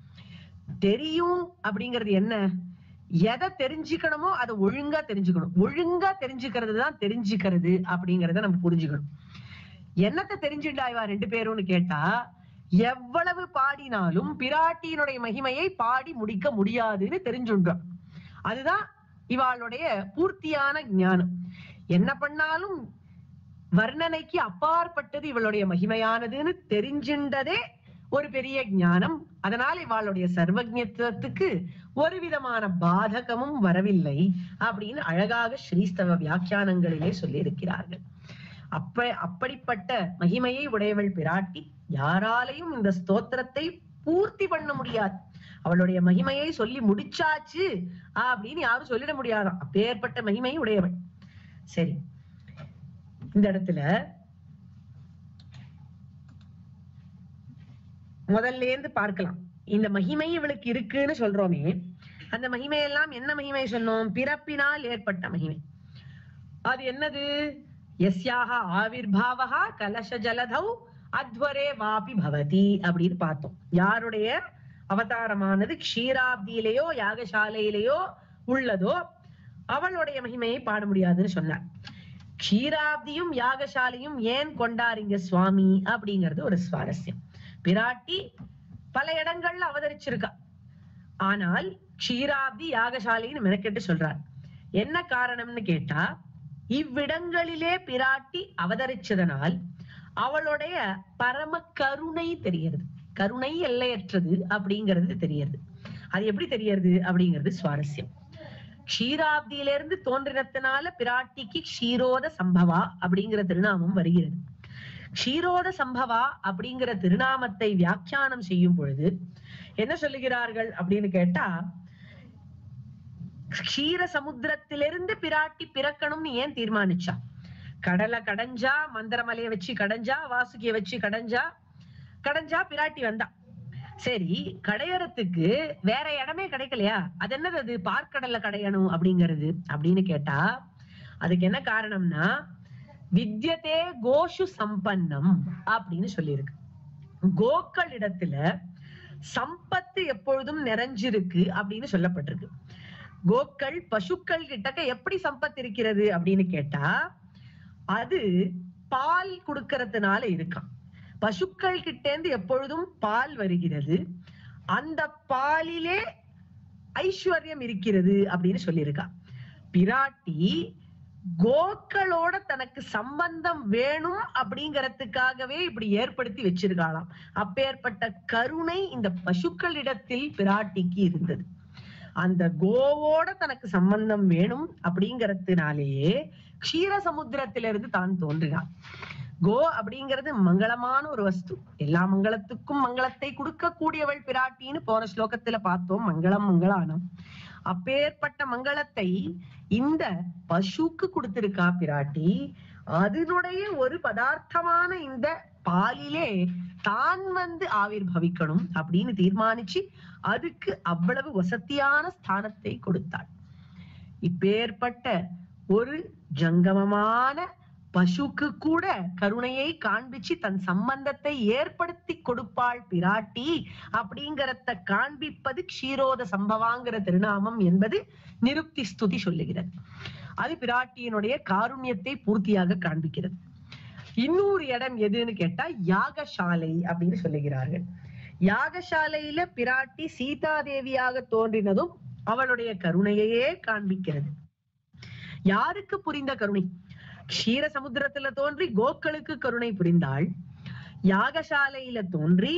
தெரியும் அப்படிங்கிறது என்ன எதை தெரிஞ்சுக்கணுமோ அதை ஒழுங்கா தெரிஞ்சுக்கணும் ஒழுங்கா தெரிஞ்சுக்கிறது தான் தெரிஞ்சுக்கிறது அப்படிங்கறத நம்ம புரிஞ்சுக்கணும் என்னத்தை தெரிஞ்சுட்டா இவா ரெண்டு பேரும்னு கேட்டா எவ்வளவு பாடினாலும் பிராட்டியினுடைய மகிமையை பாடி முடிக்க முடியாதுன்னு தெரிஞ்சுன்றான் அதுதான் இவாளுடைய பூர்த்தியான ஞானம் என்ன பண்ணாலும் வர்ணனைக்கு அப்பாற்பட்டது இவளுடைய மகிமையானதுன்னு தெரிஞ்சின்றதே ஒரு பெரிய ஞானம் அதனால இவாளுடைய சர்வஜத்துவத்துக்கு ஒரு விதமான பாதகமும் வரவில்லை அப்படின்னு அழகாக ஸ்ரீஸ்தவ வியாக்கியானங்களிலே சொல்லி இருக்கிறார்கள் அப்ப அப்படிப்பட்ட மகிமையை உடையவள் பிராட்டி யாராலையும் இந்த ஸ்தோத்திரத்தை பூர்த்தி பண்ண முடியாது அவளுடைய மகிமையை சொல்லி முடிச்சாச்சு அப்படின்னு யாரும் சொல்லிட முடியாதாம் அப்பேற்பட்ட மகிமை உடையவள் சரி இந்த இடத்துல முதல்ல இருந்து பார்க்கலாம் இந்த மகிமை இவளுக்கு இருக்குன்னு சொல்றோமே அந்த மகிமையெல்லாம் என்ன மகிமை சொன்னோம் பிறப்பினால் ஏற்பட்ட மகிமை அது என்னது எஸ்யாக ஆவிர்பாவகா கலச ஜலதௌ அத்வரே வாபி பவதி அப்படின்னு பார்த்தோம் யாருடைய அவதாரமானது க்ஷீராப்தியிலேயோ யாகசாலையிலேயோ உள்ளதோ அவளுடைய மகிமையை பாட முடியாதுன்னு சொன்னார் க்ஷீராப்தியும் யாகசாலையும் ஏன் கொண்டாருங்க சுவாமி அப்படிங்கிறது ஒரு சுவாரஸ்யம் பிராட்டி பல இடங்கள்ல அவதரிச்சிருக்கா ஆனால் க்ஷீராப்தி யாகசாலைன்னு மெனக்கெட்டு சொல்றார் என்ன காரணம்னு கேட்டா இவ்விடங்களிலே பிராட்டி அவதரிச்சதனால் அவளுடைய பரம கருணை தெரிகிறது கருணை எல்லையற்றது அப்படிங்கிறது தெரிகிறது அது எப்படி தெரியறது அப்படிங்கிறது சுவாரஸ்யம் க்ஷீராப்தியிலிருந்து தோன்றினத்தினால பிராட்டிக்கு க்ஷீரோத சம்பவா அப்படிங்கிற திருநாமம் வருகிறது க்ஷீரோத சம்பவா அப்படிங்கிற திருநாமத்தை வியாக்கியானம் செய்யும் பொழுது என்ன சொல்லுகிறார்கள் அப்படின்னு கேட்டா க்ஷீர சமுத்திரத்திலிருந்து பிராட்டி பிறக்கணும்னு ஏன் தீர்மானிச்சா கடலை கடைஞ்சா மந்திரமலைய வச்சு கடைஞ்சா வாசுகிய வச்சு கடைஞ்சா கடைஞ்சா பிராட்டி வந்தா சரி கடையறதுக்கு வேற இடமே கிடைக்கலையா அது என்னது அது பார்க்கடல்ல கடையணும் அப்படிங்கிறது அப்படின்னு கேட்டா அதுக்கு என்ன காரணம்னா வித்யதே கோஷு சம்பன்னம் அப்படின்னு சொல்லியிருக்கு கோக்கள் இடத்துல சம்பத்து எப்பொழுதும் நிறைஞ்சிருக்கு அப்படின்னு சொல்லப்பட்டிருக்கு கோக்கள் பசுக்கள் கிட்டக்க எப்படி சம்பத் இருக்கிறது அப்படின்னு கேட்டா அது பால் கொடுக்கறதுனால இருக்காம் பசுக்கள் கிட்டேந்து எப்பொழுதும் பால் வருகிறது அந்த பாலிலே ஐஸ்வர்யம் இருக்கிறது அப்படின்னு சொல்லியிருக்கா பிராட்டி கோக்களோட தனக்கு சம்பந்தம் வேணும் அப்படிங்கறதுக்காகவே இப்படி ஏற்படுத்தி வச்சிருக்காளாம் அப்பேற்பட்ட கருணை இந்த பசுக்களிடத்தில் பிராட்டிக்கு இருந்தது அந்த கோவோட தனக்கு சம்பந்தம் வேணும் அப்படிங்கறதுனாலேயே க்ஷீர சமுத்திரத்திலிருந்து தான் தோன்றினார் கோ அப்படிங்கிறது மங்களமான ஒரு வஸ்து எல்லா மங்களத்துக்கும் மங்களத்தை கொடுக்க கூடியவள் பிராட்டின்னு போன ஸ்லோகத்துல பார்த்தோம் மங்களம் மங்களானம் அப்பேற்பட்ட மங்களத்தை இந்த பசுக்கு கொடுத்திருக்கா பிராட்டி அதனுடைய ஒரு பதார்த்தமான இந்த பாலிலே தான் வந்து ஆவிர் பவிக்கணும் அப்படின்னு தீர்மானிச்சு அதுக்கு அவ்வளவு வசதியான ஸ்தானத்தை கொடுத்தாள் இப்பேற்பட்ட ஒரு ஜங்கமமான பசுக்கு கூட கருணையை காண்பிச்சு தன் சம்பந்தத்தை ஏற்படுத்தி கொடுப்பாள் பிராட்டி அப்படிங்கறத காண்பிப்பது க்ஷீரோத சம்பவாங்கிற திருநாமம் என்பது நிருப்தி ஸ்துதி சொல்லுகிறது அது பிராட்டியினுடைய காருண்யத்தை பூர்த்தியாக காண்பிக்கிறது இன்னொரு இடம் எதுன்னு கேட்டா யாகசாலை அப்படின்னு சொல்லுகிறார்கள் யாகசாலையில பிராட்டி சீதா தேவியாக தோன்றினதும் அவளுடைய கருணையையே காண்பிக்கிறது யாருக்கு புரிந்த கருணை க்ஷீர சமுத்திரத்துல தோன்றி கோக்களுக்கு கருணை புரிந்தாள் யாகசாலையில தோன்றி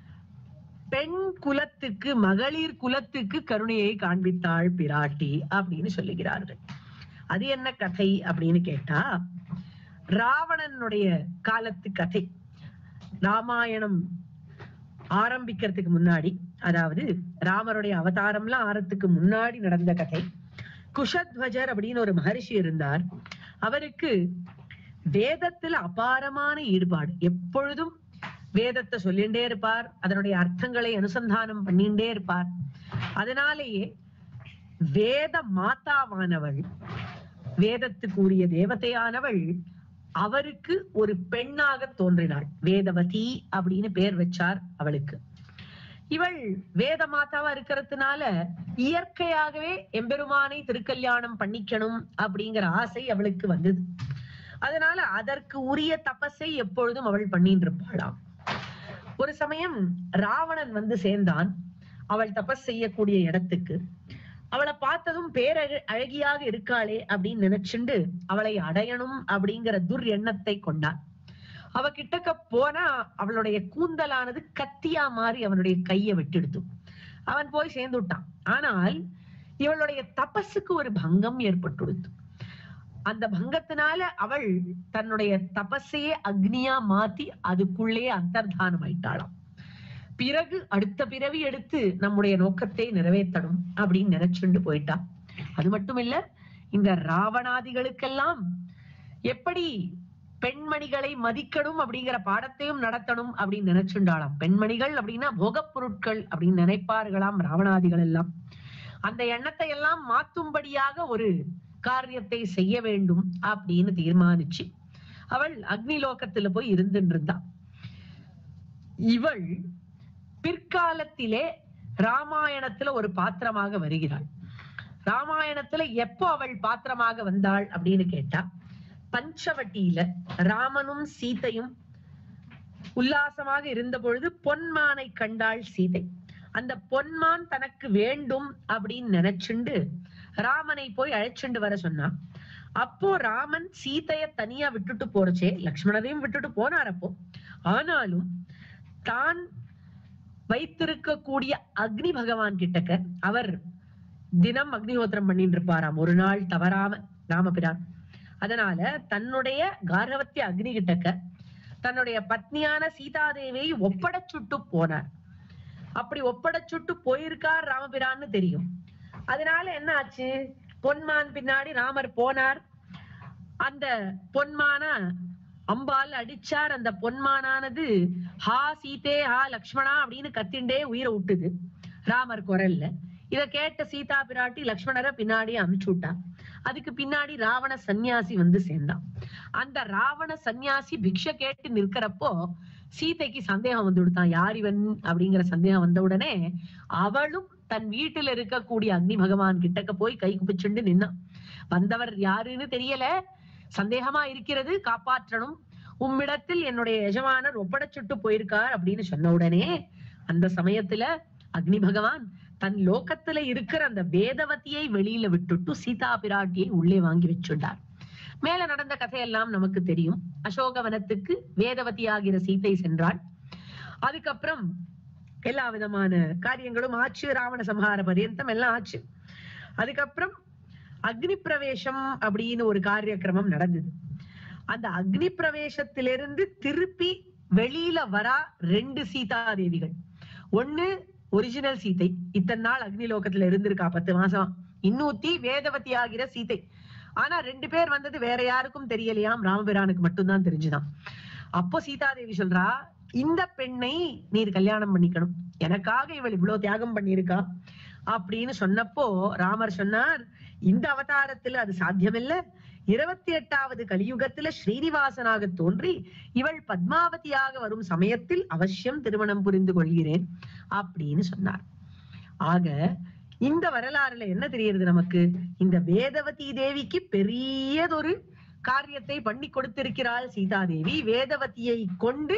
பெண் குலத்துக்கு மகளிர் குலத்துக்கு கருணையை காண்பித்தாள் பிராட்டி அப்படின்னு சொல்லுகிறார்கள் அது என்ன கதை அப்படின்னு கேட்டா ராவணனுடைய காலத்து கதை ராமாயணம் ஆரம்பிக்கிறதுக்கு முன்னாடி அதாவது ராமருடைய அவதாரம்லாம் ஆறதுக்கு முன்னாடி நடந்த கதை குஷத்வஜர் அப்படின்னு ஒரு மகரிஷி இருந்தார் அவருக்கு வேதத்துல அபாரமான ஈடுபாடு எப்பொழுதும் வேதத்தை சொல்லிண்டே இருப்பார் அதனுடைய அர்த்தங்களை அனுசந்தானம் பண்ணிண்டே இருப்பார் அதனாலேயே வேத மாதாவானவள் வேதத்துக்குரிய தேவதையானவள் அவருக்கு ஒரு பெண்ணாக தோன்றினாள் வேதவதி அப்படின்னு பேர் வச்சார் அவளுக்கு இவள் வேத மாதாவா இருக்கிறதுனால இயற்கையாகவே எம்பெருமானை திருக்கல்யாணம் பண்ணிக்கணும் அப்படிங்கிற ஆசை அவளுக்கு வந்தது அதனால அதற்கு உரிய தபஸை எப்பொழுதும் அவள் பண்ணிட்டு இருப்பாளாம் ஒரு சமயம் ராவணன் வந்து சேர்ந்தான் அவள் தபஸ் செய்யக்கூடிய இடத்துக்கு அவளை பார்த்ததும் பேரழ அழகியாக இருக்காளே அப்படின்னு நினைச்சுண்டு அவளை அடையணும் அப்படிங்கிற துர் எண்ணத்தை கொண்டான் அவ கிட்டக்க போனா அவளுடைய கூந்தலானது கத்தியா மாறி அவனுடைய கையை விட்டுடுத்து அவன் போய் சேர்ந்து விட்டான் ஆனால் இவளுடைய தபஸுக்கு ஒரு பங்கம் ஏற்பட்டுடுத்து அந்த பங்கத்தினால அவள் தன்னுடைய தபஸையே அக்னியா மாத்தி அதுக்குள்ளேயே அந்தர்தானம் ஆயிட்டாளாம் பிறகு அடுத்த பிறவி எடுத்து நம்முடைய நோக்கத்தை நிறைவேற்றணும் அப்படின்னு நினைச்சுண்டு போயிட்டா அது மட்டும் இல்ல இந்த ராவணாதிகளுக்கெல்லாம் எப்படி பெண்மணிகளை மதிக்கணும் அப்படிங்கிற பாடத்தையும் நடத்தணும் அப்படின்னு நினைச்சுண்டாளாம் பெண்மணிகள் அப்படின்னா போகப் பொருட்கள் அப்படின்னு நினைப்பார்களாம் ராவணாதிகள் எல்லாம் அந்த எண்ணத்தை எல்லாம் மாத்தும்படியாக ஒரு காரியத்தை செய்ய வேண்டும் அப்படின்னு தீர்மானிச்சு அவள் அக்னி லோகத்துல போய் இருந்துட்டு இருந்தா இவள் பிற்காலத்திலே ராமாயணத்துல ஒரு பாத்திரமாக வருகிறாள் ராமாயணத்துல எப்போ அவள் பாத்திரமாக வந்தாள் அப்படின்னு கேட்டா பஞ்சவட்டியில ராமனும் சீதையும் உல்லாசமாக இருந்த பொழுது பொன்மானை கண்டாள் சீதை அந்த பொன்மான் தனக்கு வேண்டும் அப்படின்னு நினைச்சுண்டு ராமனை போய் அழைச்சுண்டு வர சொன்னான் அப்போ ராமன் சீதைய தனியா விட்டுட்டு போறச்சே லக்ஷ்மணரையும் விட்டுட்டு போனார் அப்போ ஆனாலும் தான் வைத்திருக்கக்கூடிய அக்னி பகவான் கிட்டக்க அவர் தினம் அக்னிஹோத்திரம் பண்ணிட்டு இருப்பாராம் ஒரு நாள் தவறாம ராமபிரான் அதனால தன்னுடைய கார்கவத்திய அக்னி கிட்டக்க தன்னுடைய பத்னியான சீதாதேவியை ஒப்படைச்சுட்டு போனார் அப்படி ஒப்படைச்சுட்டு போயிருக்கார் ராமபிரான்னு தெரியும் அதனால என்ன ஆச்சு பொன்மான் பின்னாடி ராமர் போனார் அந்த பொன்மான அம்பால் அடிச்சார் அந்த பொன்மானானது ஹா சீதே ஹா லக்ஷ்மணா அப்படின்னு கத்திண்டே உயிரை விட்டுது ராமர் குரல்ல இத கேட்ட சீதா பிராட்டி லக்ஷ்மணரை பின்னாடி அனுப்பிச்சு விட்டா அதுக்கு பின்னாடி ராவண சந்நியாசி வந்து சேர்ந்தான் அந்த ராவண சந்நியாசி பிக்ஷை கேட்டு நிற்கிறப்போ சீதைக்கு சந்தேகம் வந்து விடுத்தான் யார் இவன் அப்படிங்கிற சந்தேகம் வந்த உடனே அவளும் தன் வீட்டுல இருக்கக்கூடிய அக்னி பகவான் கிட்டக்க போய் கை குப்பிச்சுண்டு நின்னான் வந்தவர் யாருன்னு தெரியல சந்தேகமா இருக்கிறது காப்பாற்றணும் உம்மிடத்தில் என்னுடைய எஜமானர் ஒப்படைச்சுட்டு போயிருக்கார் அப்படின்னு சொன்ன உடனே அந்த சமயத்துல அக்னி பகவான் தன் லோகத்துல இருக்கிற அந்த வேதவதியை வெளியில விட்டுட்டு சீதா பிராட்டியை உள்ளே வாங்கி வச்சுட்டார் மேல நடந்த கதையெல்லாம் நமக்கு தெரியும் அசோகவனத்துக்கு வேதவதி ஆகிற சீதை சென்றாள் அதுக்கப்புறம் எல்லா விதமான காரியங்களும் ஆச்சு ராவண சம்ஹார பரியந்தம் எல்லாம் ஆச்சு அதுக்கப்புறம் அக்னி பிரவேசம் அப்படின்னு ஒரு காரியக்கிரமம் நடந்தது அந்த அக்னி பிரவேசத்திலிருந்து திருப்பி வெளியில வரா ரெண்டு சீதா தேவிகள் ஒண்ணு ஒரிஜினல் சீதை இத்தனை நாள் அக்னி லோகத்துல இருந்திருக்கா பத்து மாசம் இன்னூத்தி வேதவதி ஆகிற சீதை ஆனா ரெண்டு பேர் வந்தது வேற யாருக்கும் தெரியலையாம் ராமபிரானுக்கு மட்டும்தான் தெரிஞ்சுதான் அப்போ சீதாதேவி சொல்றா இந்த பெண்ணை நீர் கல்யாணம் பண்ணிக்கணும் எனக்காக இவள் இவ்வளவு தியாகம் பண்ணியிருக்கா அப்படின்னு சொன்னப்போ ராமர் சொன்னார் இந்த அவதாரத்துல அது சாத்தியமில்ல இருபத்தி எட்டாவது கலியுகத்துல ஸ்ரீனிவாசனாக தோன்றி இவள் பத்மாவதியாக வரும் சமயத்தில் அவசியம் திருமணம் புரிந்து கொள்கிறேன் அப்படின்னு சொன்னார் ஆக இந்த வரலாறுல என்ன தெரியுது நமக்கு இந்த வேதவதி தேவிக்கு பெரியதொரு காரியத்தை பண்ணி கொடுத்திருக்கிறாள் சீதாதேவி வேதவதியை கொண்டு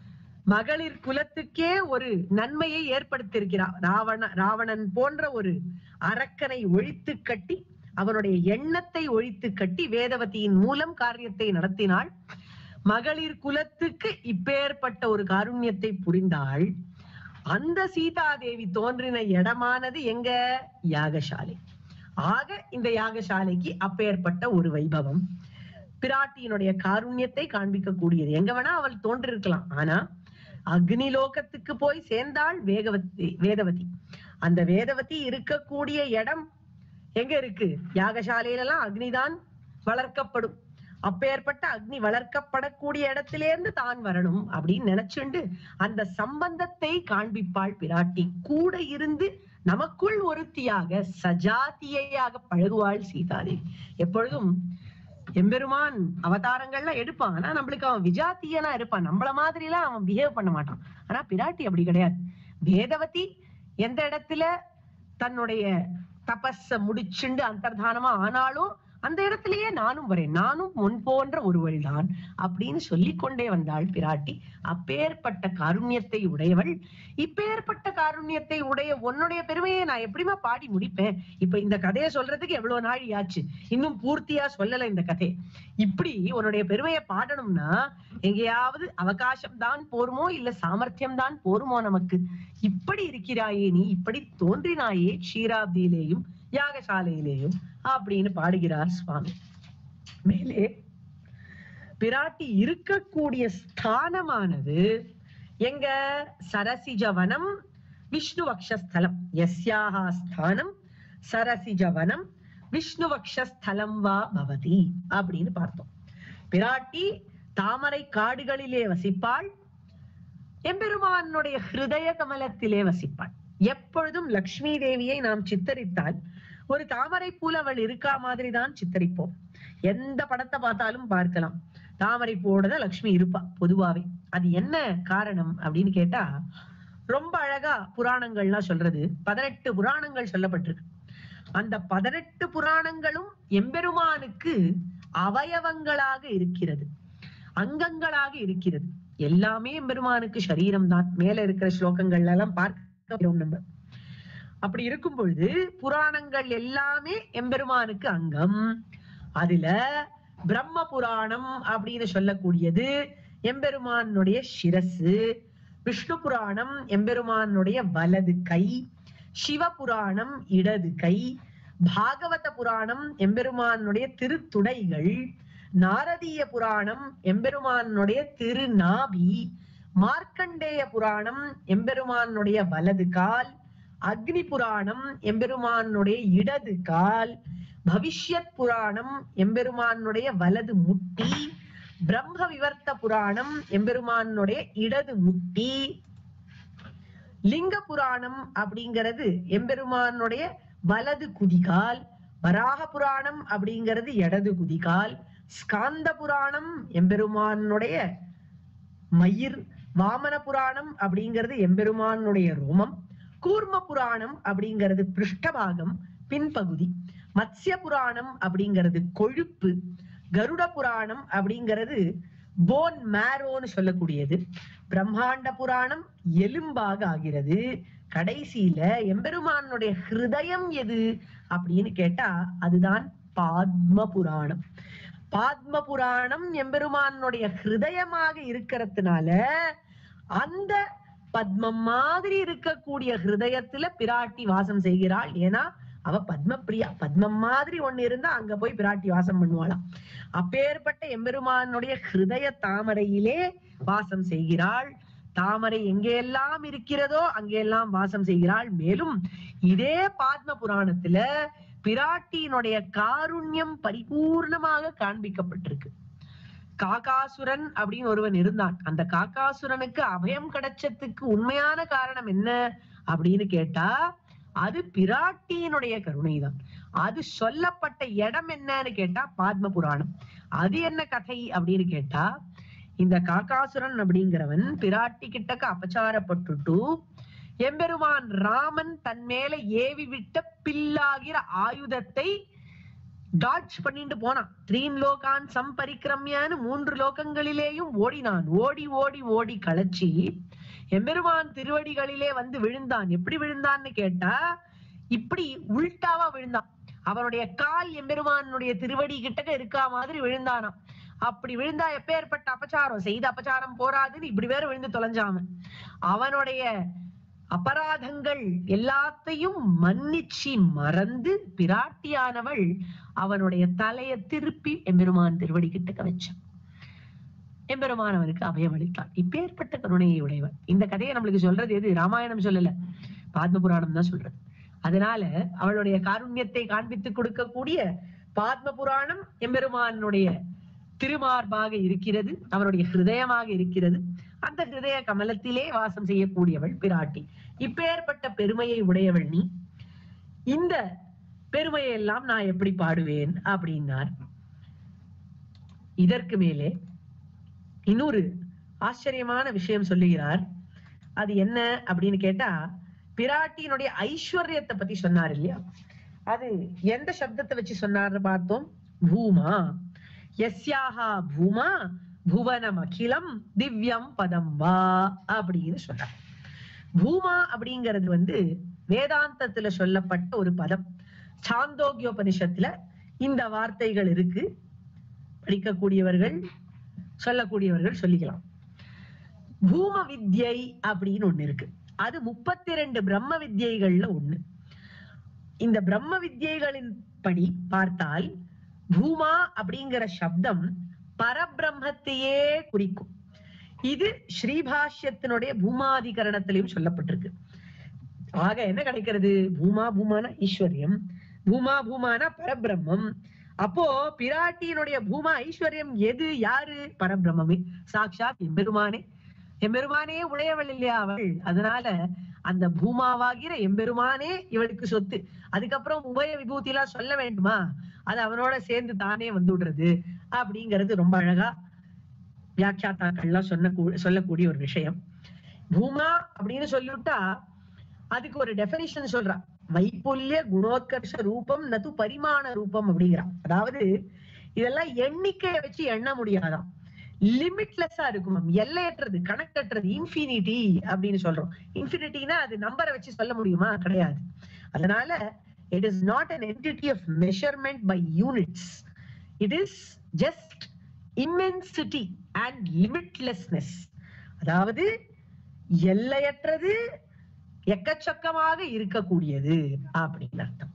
மகளிர் குலத்துக்கே ஒரு நன்மையை ஏற்படுத்தியிருக்கிறார் ராவண ராவணன் போன்ற ஒரு அரக்கனை ஒழித்து கட்டி அவனுடைய எண்ணத்தை ஒழித்து கட்டி வேதவதியின் மூலம் காரியத்தை நடத்தினாள் மகளிர் குலத்துக்கு இப்பேற்பட்ட ஒரு காருண்யத்தை புரிந்தாள் அந்த சீதாதேவி தோன்றின இடமானது எங்க யாகசாலை ஆக இந்த யாகசாலைக்கு அப்பேற்பட்ட ஒரு வைபவம் பிராட்டியினுடைய காருண்யத்தை காண்பிக்க கூடியது எங்க வேணா அவள் தோன்றிருக்கலாம் ஆனா அக்னி லோகத்துக்கு போய் சேர்ந்தாள் வேகவதி வேதவதி அந்த வேதவதி இருக்கக்கூடிய இடம் எங்க இருக்கு யாகசாலையில எல்லாம் அக்னிதான் வளர்க்கப்படும் அப்பேற்பட்ட அக்னி வளர்க்கப்படக்கூடிய இடத்திலேருந்து தான் வரணும் அப்படின்னு நினைச்சுண்டு அந்த சம்பந்தத்தை காண்பிப்பாள் பிராட்டி கூட இருந்து நமக்குள் ஒருத்தியாக சஜாத்தியையாக பழகுவாள் சீதாதேவி எப்பொழுதும் எம்பெருமான் அவதாரங்கள்லாம் எடுப்பான் ஆனா நம்மளுக்கு அவன் விஜாத்தியனா இருப்பான் நம்மள மாதிரி எல்லாம் அவன் பிஹேவ் பண்ண மாட்டான் ஆனா பிராட்டி அப்படி கிடையாது வேதவதி எந்த இடத்துல தன்னுடைய தபஸ முடிச்சுண்டு அந்தர்தானமா ஆனாலும் அந்த இடத்திலேயே நானும் வரேன் நானும் முன் போன்ற ஒருவள் தான் அப்படின்னு சொல்லிக் கொண்டே வந்தாள் பிராட்டி அப்பேற்பட்ட காருண்யத்தை உடையவள் இப்பேற்பட்ட காருண்யத்தை உடைய உன்னுடைய பெருமையை நான் எப்படிமா பாடி முடிப்பேன் இப்ப இந்த கதையை சொல்றதுக்கு எவ்வளவு நாள் ஆச்சு இன்னும் பூர்த்தியா சொல்லல இந்த கதை இப்படி உன்னுடைய பெருமையை பாடணும்னா எங்கேயாவது அவகாசம் தான் போருமோ இல்ல சாமர்த்தியம் தான் போருமோ நமக்கு இப்படி இருக்கிறாயே நீ இப்படி தோன்றினாயே க்ஷீராப்தியிலேயும் யாகசாலையிலேயும் அப்படின்னு பாடுகிறார் சுவாமி மேலே பிராட்டி இருக்கக்கூடிய ஸ்தானமானது எங்க சரசிஜவனம் விஷ்ணு வக்ஷஸ்தலம் எஸ்யாஹா ஸ்தானம் சரசிஜவனம் விஷ்ணு வக்ஷஸ்தலம் வா பவதி அப்படின்னு பார்த்தோம் பிராட்டி தாமரை காடுகளிலே வசிப்பாள் எம்பெருமானுடைய ஹிருதய கமலத்திலே வசிப்பாள் எப்பொழுதும் லக்ஷ்மி தேவியை நாம் சித்தரித்தால் ஒரு தாமரை பூல அவள் இருக்கா மாதிரி தான் சித்தரிப்போம் எந்த படத்தை பார்த்தாலும் பார்க்கலாம் தாமரை பூவோட தான் லக்ஷ்மி இருப்பா பொதுவாவே அது என்ன காரணம் அப்படின்னு கேட்டா ரொம்ப அழகா புராணங்கள்லாம் சொல்றது பதினெட்டு புராணங்கள் சொல்லப்பட்டிருக்கு அந்த பதினெட்டு புராணங்களும் எம்பெருமானுக்கு அவயவங்களாக இருக்கிறது அங்கங்களாக இருக்கிறது எல்லாமே எம்பெருமானுக்கு சரீரம் தான் மேல இருக்கிற ஸ்லோகங்கள்ல எல்லாம் பார்க்கிறோம் நம்ம அப்படி இருக்கும் பொழுது புராணங்கள் எல்லாமே எம்பெருமானுக்கு அங்கம் அதுல பிரம்ம புராணம் அப்படின்னு சொல்லக்கூடியது எம்பெருமானுடைய சிரசு விஷ்ணு புராணம் எம்பெருமானுடைய வலது கை சிவபுராணம் இடது கை பாகவத புராணம் எம்பெருமானுடைய திருத்துடைகள் நாரதீய புராணம் எம்பெருமானுடைய திருநாபி மார்க்கண்டேய புராணம் எம்பெருமானுடைய வலது கால் அக்னி புராணம் எம்பெருமானுடைய இடது கால் பவிஷ்யத் புராணம் எம்பெருமானுடைய வலது முட்டி பிரம்ம விவர்த்த புராணம் எம்பெருமானுடைய இடது முட்டி லிங்க புராணம் அப்படிங்கிறது எம்பெருமானுடைய வலது குதிகால் வராக புராணம் அப்படிங்கிறது இடது குதிகால் ஸ்காந்த புராணம் எம்பெருமானுடைய மயிர் வாமன புராணம் அப்படிங்கிறது எம்பெருமானுடைய ரோமம் கூர்ம புராணம் அப்படிங்கிறது பிருஷ்டபாகம் பின்பகுதி மத்ஸ்ய புராணம் அப்படிங்கிறது கொழுப்பு கருட புராணம் அப்படிங்கிறது போன் மேரோன்னு சொல்லக்கூடியது பிரம்மாண்ட புராணம் எலும்பாக ஆகிறது கடைசியில எம்பெருமானுடைய ஹிருதயம் எது அப்படின்னு கேட்டா அதுதான் பாத்ம புராணம் பாத்ம புராணம் எம்பெருமானுடைய ஹிருதயமாக இருக்கிறதுனால அந்த பத்மம் மாதிரி இருக்கக்கூடிய ஹிருதயத்துல பிராட்டி வாசம் செய்கிறாள் ஏன்னா அவ பத்மபிரியா பத்மம் மாதிரி ஒண்ணு இருந்தா அங்க போய் பிராட்டி வாசம் பண்ணுவாளாம் அப்பேற்பட்ட எம்பெருமானுடைய ஹிருதய தாமரையிலே வாசம் செய்கிறாள் தாமரை எங்கெல்லாம் இருக்கிறதோ அங்கெல்லாம் வாசம் செய்கிறாள் மேலும் இதே பாத்ம புராணத்துல பிராட்டியினுடைய காருண்யம் பரிபூர்ணமாக காண்பிக்கப்பட்டிருக்கு காகாசுரன் அப்படின்னு ஒருவன் இருந்தான் அந்த காகாசுரனுக்கு அபயம் கிடைச்சதுக்கு உண்மையான காரணம் என்ன அப்படின்னு கேட்டா அது பிராட்டியினுடைய கருணைதான் அது சொல்லப்பட்ட இடம் என்னன்னு கேட்டா பாத்ம புராணம் அது என்ன கதை அப்படின்னு கேட்டா இந்த காகாசுரன் அப்படிங்கிறவன் பிராட்டி கிட்டக்க அபச்சாரப்பட்டுட்டு எம்பெருமான் ராமன் தன் மேல ஏவி விட்ட பில்லாகிற ஆயுதத்தை டாட்ஜ் பண்ணிட்டு போனான் த்ரீன் லோகான் சம்பரிக்கிரமியான்னு மூன்று லோகங்களிலேயும் ஓடினான் ஓடி ஓடி ஓடி களைச்சி எம்பெருமான் திருவடிகளிலே வந்து விழுந்தான் எப்படி விழுந்தான்னு கேட்டா இப்படி உள்டாவா விழுந்தான் அவனுடைய கால் எம்பெருமானுடைய திருவடி கிட்டக்க இருக்கா மாதிரி விழுந்தானாம் அப்படி விழுந்தா எப்பேற்பட்ட அபச்சாரம் செய்த அபச்சாரம் போராதுன்னு இப்படி வேற விழுந்து தொலைஞ்சாமன் அவனுடைய அபராதங்கள் எல்லாத்தையும் மன்னிச்சு மறந்து பிராட்டியானவள் அவனுடைய தலைய திருப்பி எம்பெருமான் திருவடி கிட்டக்க வச்சான் எம்பெருமான் அவனுக்கு அபயம் அளித்தான் இப்பேற்பட்ட கருணையை உடையவன் இந்த கதையை நம்மளுக்கு சொல்றது எது ராமாயணம் சொல்லல பாத்ம புராணம் தான் சொல்றது அதனால அவளுடைய காருண்யத்தை காண்பித்து கொடுக்கக்கூடிய பாத்ம புராணம் எம்பெருமானுடைய திருமார்பாக இருக்கிறது அவனுடைய ஹிருதயமாக இருக்கிறது அந்த ஹிருதய கமலத்திலே வாசம் செய்யக்கூடியவள் பிராட்டி இப்பேற்பட்ட பெருமையை உடையவள் நீ இந்த பெருமையை எல்லாம் நான் எப்படி பாடுவேன் அப்படின்னார் இதற்கு மேலே இன்னொரு ஆச்சரியமான விஷயம் சொல்லுகிறார் அது என்ன அப்படின்னு கேட்டா பிராட்டியினுடைய ஐஸ்வர்யத்தை பத்தி சொன்னார் இல்லையா அது எந்த சப்தத்தை வச்சு சொன்னார்னு பார்த்தோம் பூமா எஸ்யாஹா பூமா புவனம் அகிலம் திவ்யம் பதம் வா அப்படின்னு சொன்னார் பூமா அப்படிங்கிறது வந்து வேதாந்தத்துல சொல்லப்பட்ட ஒரு பதம் சாந்தோக்கியோபனிஷத்துல இந்த வார்த்தைகள் இருக்கு படிக்கக்கூடியவர்கள் சொல்லக்கூடியவர்கள் சொல்லிக்கலாம் பூம வித்யை அப்படின்னு ஒண்ணு இருக்கு அது முப்பத்தி ரெண்டு பிரம்ம வித்யைகள்ல ஒண்ணு இந்த பிரம்ம வித்யைகளின் படி பார்த்தால் பூமா அப்படிங்கிற சப்தம் பரபிரம்மத்தையே குறிக்கும் இது ஸ்ரீபாஷ்யத்தினுடைய பூமாதிகரணத்திலையும் சொல்லப்பட்டிருக்கு ஆக என்ன கிடைக்கிறது பூமா பூமான ஈஸ்வரியம் பூமா பூமான பரபிரம்மம் அப்போ பிராட்டியினுடைய பூமா ஐஸ்வர்யம் எது யாரு பரபிரம்மே சாக்ஷாத் எம்பெருமானே எம்பெருமானே உடையவள் இல்லையா அவள் அதனால அந்த பூமாவாகிற எம்பெருமானே இவளுக்கு சொத்து அதுக்கப்புறம் உபய விபூதி எல்லாம் சொல்ல வேண்டுமா அது அவனோட சேர்ந்து தானே வந்து விடுறது அப்படிங்கிறது ரொம்ப அழகா வியாக்கியாத்தாக்கள்லாம் சொன்ன சொல்லக்கூடிய ஒரு விஷயம் பூமா அப்படின்னு சொல்லிவிட்டா அதுக்கு ஒரு டெபினிஷன் சொல்றா வைப்புல்ய குணோத்கர்ஷ ரூபம் நது பரிமாண ரூபம் அப்படிங்கிறான் அதாவது இதெல்லாம் எண்ணிக்கையை வச்சு எண்ண முடியாதாம் லிமிட்லெஸ்ஸா இருக்கும் எல்லையற்றது கணக்கற்றது இன்ஃபினிட்டி அப்படின்னு சொல்றோம் இன்ஃபினிட்டினா அது நம்பரை வச்சு சொல்ல முடியுமா கிடையாது அதனால it is not an entity of measurement by units it is just immensity and limitlessness அதாவது எல்லையற்றது எக்கச்சக்கமாக இருக்கக்கூடியது அப்படின்னு அர்த்தம்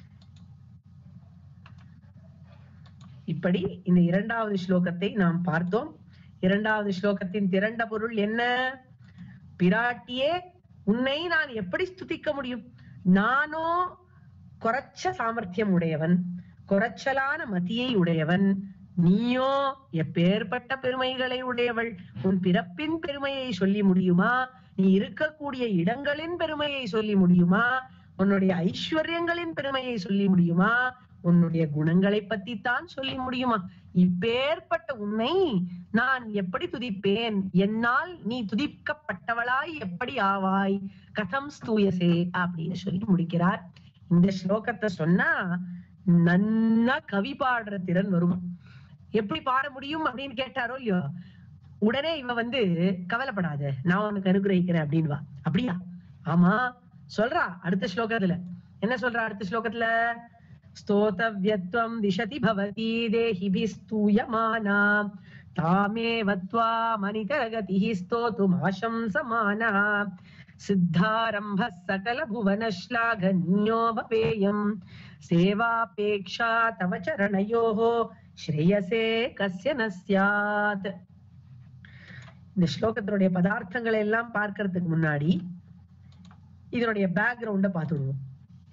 இப்படி இந்த இரண்டாவது ஸ்லோகத்தை நாம் பார்த்தோம் இரண்டாவது ஸ்லோகத்தின் திரண்ட பொருள் என்ன பிராட்டியே உன்னை நான் எப்படி ஸ்துதிக்க முடியும் நானோ குறைச்ச சாமர்த்தியம் உடையவன் குறைச்சலான மதியை உடையவன் நீயோ எப்பேற்பட்ட பெருமைகளை உடையவள் உன் பிறப்பின் பெருமையை சொல்லி முடியுமா நீ இருக்கக்கூடிய இடங்களின் பெருமையை சொல்லி முடியுமா உன்னுடைய ஐஸ்வர்யங்களின் பெருமையை சொல்லி முடியுமா உன்னுடைய குணங்களை பத்தி தான் சொல்லி முடியுமா இப்பேற்பட்ட உன்னை நான் எப்படி துதிப்பேன் என்னால் நீ துதிக்கப்பட்டவளாய் எப்படி ஆவாய் கதம் ஸ்தூயசே அப்படின்னு சொல்லி முடிக்கிறார் இந்த ஸ்லோகத்தை சொன்னா நன்னா கவி பாடுற திறன் வருமா எப்படி பாட முடியும் அப்படின்னு கேட்டாரோ இல்லையோ உடனே இவ வந்து கவலைப்படாத நான் உனக்கு அனுகிரகிக்கிறேன் அப்படின்வா அப்படியா ஆமா சொல்றா அடுத்த ஸ்லோகத்துல என்ன சொல்றா அடுத்த ஸ்லோகத்துல स्तोतव्यत्वं दिशति भवती देहिभिस्तूयमाना तामेव त्वामनितरगतिः स्तोतुमाशंसमानः सिद्धारम्भः सकलभुवनश्लाघन्यो भवेयम् सेवापेक्षा तव चरणयोः ஸ்ரேயசே கஸ்ய ந ஸ்யாத் இந்த ஸ்லோகத்தினுடைய பதார்த்தங்களை எல்லாம் பார்க்கறதுக்கு முன்னாடி இதனுடைய பேக்ரவுண்ட பார்த்துடுவோம்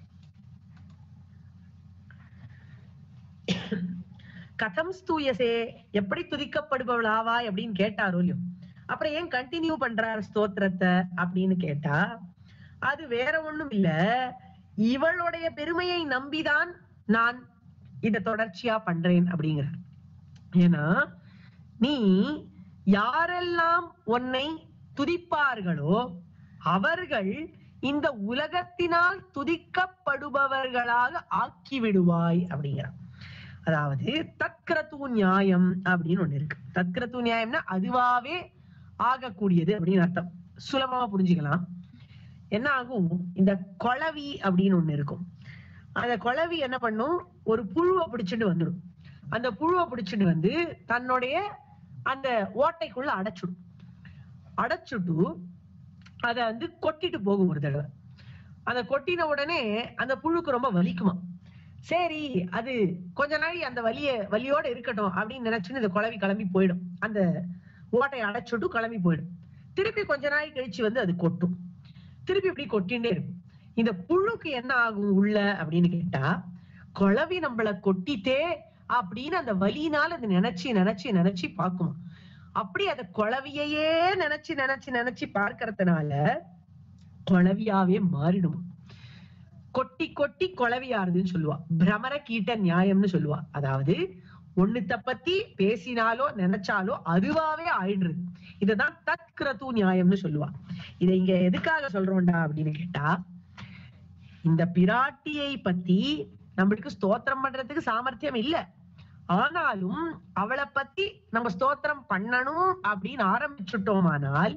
கதம் ஸ்தூயசே எப்படி துதிக்கப்படுபவள் ஆவாய் அப்படின்னு கேட்டாரோ இல்லையோ அப்புறம் ஏன் கண்டினியூ பண்றார் ஸ்தோத்திரத்தை அப்படின்னு கேட்டா அது வேற ஒண்ணும் இல்ல இவளுடைய பெருமையை நம்பிதான் நான் இத தொடர்ச்சியா பண்றேன் அப்படிங்கிறார் ஏன்னா நீ யாரெல்லாம் உன்னை துதிப்பார்களோ அவர்கள் இந்த உலகத்தினால் துதிக்கப்படுபவர்களாக ஆக்கி விடுவாய் அப்படிங்கிறார் அதாவது தத்கிரது நியாயம் அப்படின்னு ஒண்ணு இருக்கு தத்கிரது நியாயம்னா அதுவாவே ஆகக்கூடியது அப்படின்னு அர்த்தம் சுலபமா புரிஞ்சுக்கலாம் என்ன ஆகும் இந்த கொளவி அப்படின்னு ஒண்ணு இருக்கும் அந்த குளவி என்ன பண்ணும் ஒரு புழுவை பிடிச்சிட்டு வந்துடும் அந்த புழுவை பிடிச்சிட்டு வந்து தன்னுடைய அந்த ஓட்டைக்குள்ள அடைச்சிடும் அடைச்சிட்டு அத வந்து கொட்டிட்டு போகும் ஒரு தடவை அந்த கொட்டின உடனே அந்த புழுக்கு ரொம்ப வலிக்குமா சரி அது கொஞ்ச நாள் அந்த வலிய வலியோட இருக்கட்டும் அப்படின்னு நினைச்சுன்னு இந்த குழவி கிளம்பி போயிடும் அந்த ஓட்டையை அடைச்சுட்டு கிளம்பி போயிடும் திருப்பி கொஞ்ச நாள் கழிச்சு வந்து அது கொட்டும் திருப்பி இப்படி கொட்டிண்டே இருக்கும் இந்த புழுக்கு என்ன ஆகும் உள்ள அப்படின்னு கேட்டா குழவி நம்மள கொட்டித்தே அப்படின்னு அந்த வலியினால அது நினைச்சு நினைச்சு நினைச்சு பார்க்கும் அப்படி அத குழவியையே நினைச்சு நினைச்சு நினைச்சு பார்க்கறதுனால குழவியாவே மாறிடும் கொட்டி கொட்டி குழவியாருதுன்னு சொல்லுவா பிரமர கீட்ட நியாயம்னு சொல்லுவா அதாவது ஒண்ணுத்த பத்தி பேசினாலோ நினைச்சாலோ அதுவாவே ஆயிடுறது இததான் தத்கிரது நியாயம்னு சொல்லுவா இதை இங்க எதுக்காக சொல்றோம்டா அப்படின்னு கேட்டா இந்த பிராட்டியை பத்தி நம்மளுக்கு ஸ்தோத்திரம் பண்றதுக்கு சாமர்த்தியம் இல்ல ஆனாலும் அவளை பத்தி நம்ம ஸ்தோத்திரம் பண்ணணும் அப்படின்னு ஆரம்பிச்சுட்டோமானால்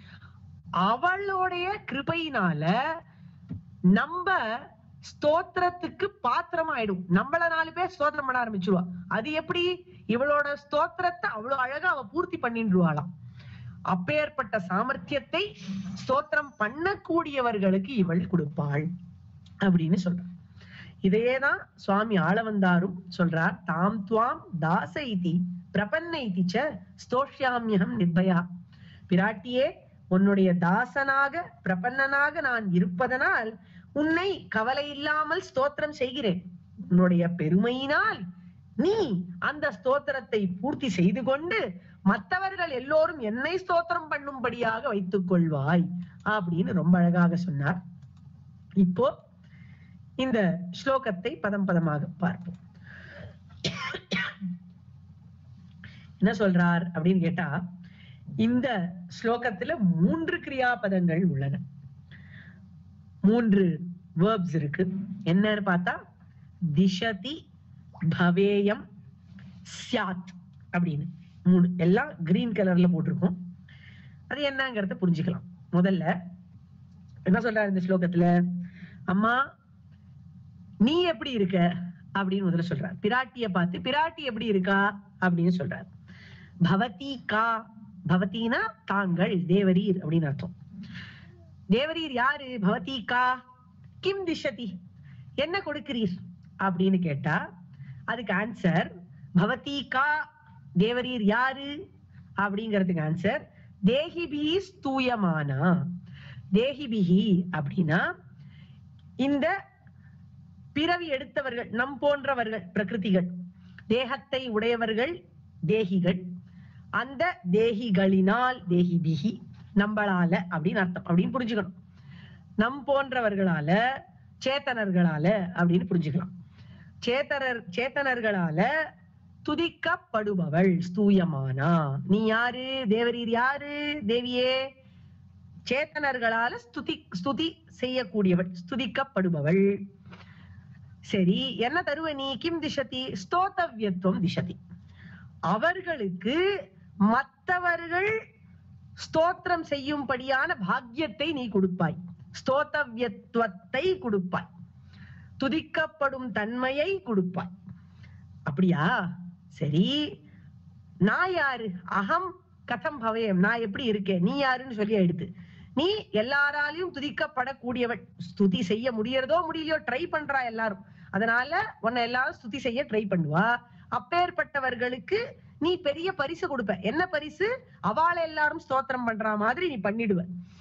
அவளுடைய கிருபையினால நம்ம ஸ்தோத்திரத்துக்கு பாத்திரம் ஆயிடும் நம்மள நாலு பேர் ஸ்தோத்திரம் பண்ண ஆரம்பிச்சிருவா அது எப்படி இவளோட ஸ்தோத்திரத்தை அவ்வளவு அழகா அவ பூர்த்தி பண்ணிடுவாளாம் அப்பேற்பட்ட சாமர்த்தியத்தை ஸ்தோத்திரம் பண்ணக்கூடியவர்களுக்கு இவள் கொடுப்பாள் அப்படின்னு சொல்றார் இதையேதான் சுவாமி ஆளவந்தாரும் சொல்றார் தாம் துவாம் தாச இதி பிரபன்ன இதிச்ச ஸ்தோஷ்யாமியம் நிர்பயா பிராட்டியே உன்னுடைய தாசனாக பிரபன்னனாக நான் இருப்பதனால் உன்னை கவலை இல்லாமல் ஸ்தோத்திரம் செய்கிறேன் உன்னுடைய பெருமையினால் நீ அந்த ஸ்தோத்திரத்தை பூர்த்தி செய்து கொண்டு மற்றவர்கள் எல்லோரும் என்னை ஸ்தோத்திரம் பண்ணும்படியாக வைத்துக் கொள்வாய் அப்படின்னு ரொம்ப அழகாக சொன்னார் இப்போ இந்த ஸ்லோகத்தை பதம் பதமாக பார்ப்போம் என்ன சொல்றார் அப்படின்னு கேட்டா இந்த ஸ்லோகத்துல மூன்று கிரியாபதங்கள் உள்ளன மூன்று வேர்ப்ஸ் இருக்கு என்னன்னு பார்த்தா திஷதி பவேயம் சியாத் அப்படின்னு மூணு எல்லாம் கிரீன் கலர்ல போட்டிருக்கும் அது என்னங்கறத புரிஞ்சுக்கலாம் முதல்ல என்ன சொல்றாரு இந்த ஸ்லோகத்துல அம்மா நீ எப்படி இருக்க அப்படின்னு முதல்ல சொல்றார் பிராட்டிய பார்த்து பிராட்டி எப்படி இருக்கா அப்படின்னு சொல்றார் பவதி கா பவதினா தாங்கள் தேவரீர் அப்படின்னு அர்த்தம் தேவரீர் யாரு பவதி கா கிம் திஷதி என்ன கொடுக்கிறீர் அப்படின்னு கேட்டா அதுக்கு ஆன்சர் பவதி கா தேவரீர் யாரு அப்படிங்கிறதுக்கு ஆன்சர் தேஹிபி ஸ்தூயமானா தேஹிபிஹி அப்படின்னா இந்த பிறவி எடுத்தவர்கள் நம் போன்றவர்கள் பிரகிருதிகள் தேகத்தை உடையவர்கள் தேகிகள் அந்த தேகிகளினால் தேகிபிகி நம்மளால அப்படின்னு அர்த்தம் அப்படின்னு புரிஞ்சுக்கணும் நம் போன்றவர்களால சேத்தனர்களால அப்படின்னு புரிஞ்சுக்கலாம் சேத்தனர் சேத்தனர்களால துதிக்கப்படுபவள் ஸ்தூயமானா நீ யாரு தேவரீர் யாரு தேவியே சேத்தனர்களால ஸ்துதி ஸ்துதி செய்யக்கூடியவள் ஸ்துதிக்கப்படுபவள் சரி என்ன தருவ நீ கிம் திஷதி ஸ்தோத்தவ்யத்துவம் திஷதி அவர்களுக்கு மற்றவர்கள் ஸ்தோத்திரம் செய்யும்படியான பாக்கியத்தை நீ கொடுப்பாய் ஸ்தோத்தவ்யத்துவத்தை கொடுப்பாய் துதிக்கப்படும் தன்மையை கொடுப்பாய் அப்படியா சரி நான் யாரு அகம் கதம் பவயம் நான் எப்படி இருக்கேன் நீ யாருன்னு சொல்லி எடுத்து நீ எல்லாராலையும் துதிக்கப்படக்கூடியவள் ஸ்துதி செய்ய முடியறதோ முடியலையோ ட்ரை பண்றா எல்லாரும் அதனால உன்னை எல்லாரும் ஸ்துதி செய்ய ட்ரை பண்ணுவா அப்பேற்பட்டவர்களுக்கு நீ பெரிய பரிசு கொடுப்ப என்ன பரிசு அவளை எல்லாரும் ஸ்தோத்திரம் பண்ற மாதிரி நீ பண்ணிடுவ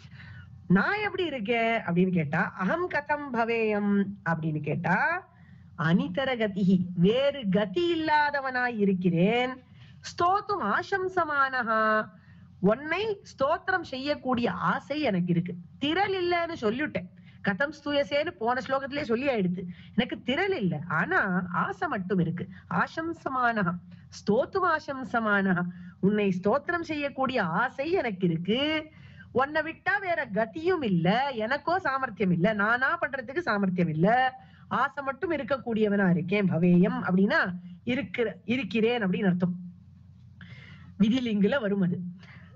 நான் எப்படி இருக்கேன் அப்படின்னு கேட்டா அகம் கதம் பவேயம் அப்படின்னு கேட்டா அனிதர கதி வேறு கதி இல்லாதவனாய் இருக்கிறேன் ஸ்தோத்தும் ஆசம்சமானஹா உன்னை ஸ்தோத்திரம் செய்யக்கூடிய ஆசை எனக்கு இருக்கு திரள் இல்லைன்னு சொல்லிவிட்டேன் கதம் ஸ்தூயசேன்னு போன ஸ்லோகத்திலே சொல்லி ஆயிடுது எனக்கு திரள் இல்லை ஆனா ஆசை மட்டும் இருக்கு ஆசம்சமானஹா ஸ்தோத்தும் ஆசம்சமானஹா உன்னை ஸ்தோத்திரம் செய்யக்கூடிய ஆசை எனக்கு இருக்கு உன்னை விட்டா வேற கதியும் இல்ல எனக்கோ சாமர்த்தியம் இல்ல நானா பண்றதுக்கு சாமர்த்தியம் இல்ல ஆசை மட்டும் இருக்கக்கூடியவனா இருக்கேன் பவேயம் அப்படின்னா இருக்கிற இருக்கிறேன் அப்படின்னு அர்த்தம் விதிலிங்குல வரும் அது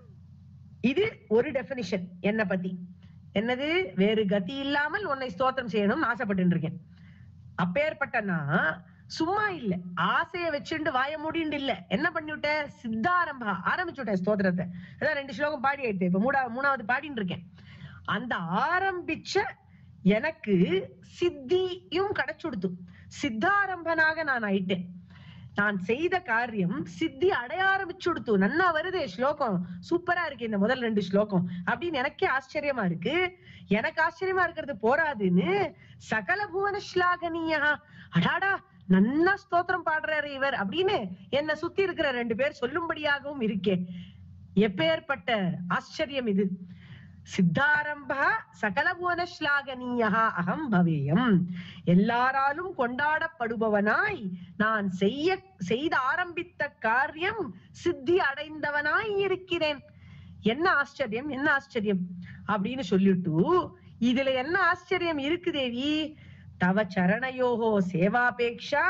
இது ஒரு டெபினிஷன் என்ன பத்தி என்னது வேறு கதி இல்லாமல் உன்னை ஸ்தோத்திரம் செய்யணும்னு ஆசைப்பட்டு இருக்கேன் அப்பேற்பட்ட நான் சும்மா இல்ல ஆசைய வச்சுண்டு வாய மூடிண்டு இல்ல என்ன பண்ணிவிட்ட சித்தாரம்பா ஆரம்பிச்சு விட்டேன் ஸ்தோத்திரத்தை அதான் ரெண்டு ஸ்லோகம் பாடி ஆயிட்டு இப்ப மூணா மூணாவது பாடின்னு இருக்கேன் அந்த ஆரம்பிச்ச எனக்கு சித்தியும் கிடைச்சுடுத்து சித்தாரம்பனாக நான் ஆயிட்டேன் நான் செய்த காரியம் சித்தி அடைய ஆரம்பிச்சுடுத்து நன்னா வருதே ஸ்லோகம் சூப்பரா இருக்கு இந்த முதல் ரெண்டு ஸ்லோகம் அப்படின்னு எனக்கே ஆச்சரியமா இருக்கு எனக்கு ஆச்சரியமா இருக்கிறது போராதுன்னு சகல புவன ஸ்லாகனியா அடாடா நன்னா ஸ்தோத்திரம் பாடுறாரு இவர் அப்படின்னு என்ன சுத்தி இருக்கிற ரெண்டு பேர் சொல்லும்படியாகவும் இருக்கே எப்பேற்பட்ட ஆச்சரியம் இது சித்தாரம்பா சகலபுவன ஸ்லாகனீயா அகம் பவேயம் எல்லாராலும் கொண்டாடப்படுபவனாய் நான் செய்ய செய்த ஆரம்பித்த காரியம் சித்தி அடைந்தவனாய் இருக்கிறேன் என்ன ஆச்சரியம் என்ன ஆச்சரியம் அப்படின்னு சொல்லிட்டு இதுல என்ன ஆச்சரியம் இருக்கு தேவி தவ சரணயோகோ சேவாபேக்ஷா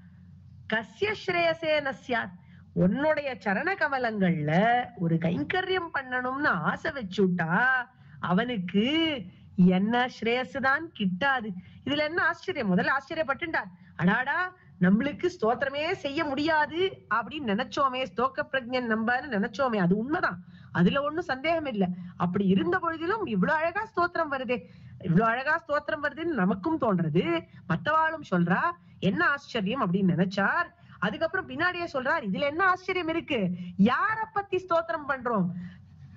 கஸ்ய ஸ்ரேயசே நஸ்யாத் உன்னுடைய சரண கமலங்கள்ல ஒரு கைங்கரியம் பண்ணணும்னு ஆசை வச்சுட்டா அவனுக்கு என்ன ஸ்ரேயசு தான் கிட்டாது இதுல என்ன ஆச்சரியம் முதல்ல ஆச்சரியப்பட்டுட்டார் அடாடா நம்மளுக்கு ஸ்தோத்திரமே செய்ய முடியாது அப்படின்னு நினைச்சோமே ஸ்தோக்க பிரஜன் நம்பன்னு நினைச்சோமே அது உண்மைதான் அதுல ஒண்ணும் சந்தேகம் இல்ல அப்படி இருந்த பொழுதிலும் இவ்வளவு அழகா ஸ்தோத்திரம் வருதே இவ்வளவு அழகா ஸ்தோத்திரம் வருதுன்னு நமக்கும் தோன்றது மத்தவாளும் சொல்றா என்ன ஆச்சரியம் அப்படின்னு நினைச்சார் அதுக்கப்புறம் பின்னாடியே சொல்றார் இதுல என்ன ஆச்சரியம் இருக்கு யார பத்தி ஸ்தோத்திரம் பண்றோம்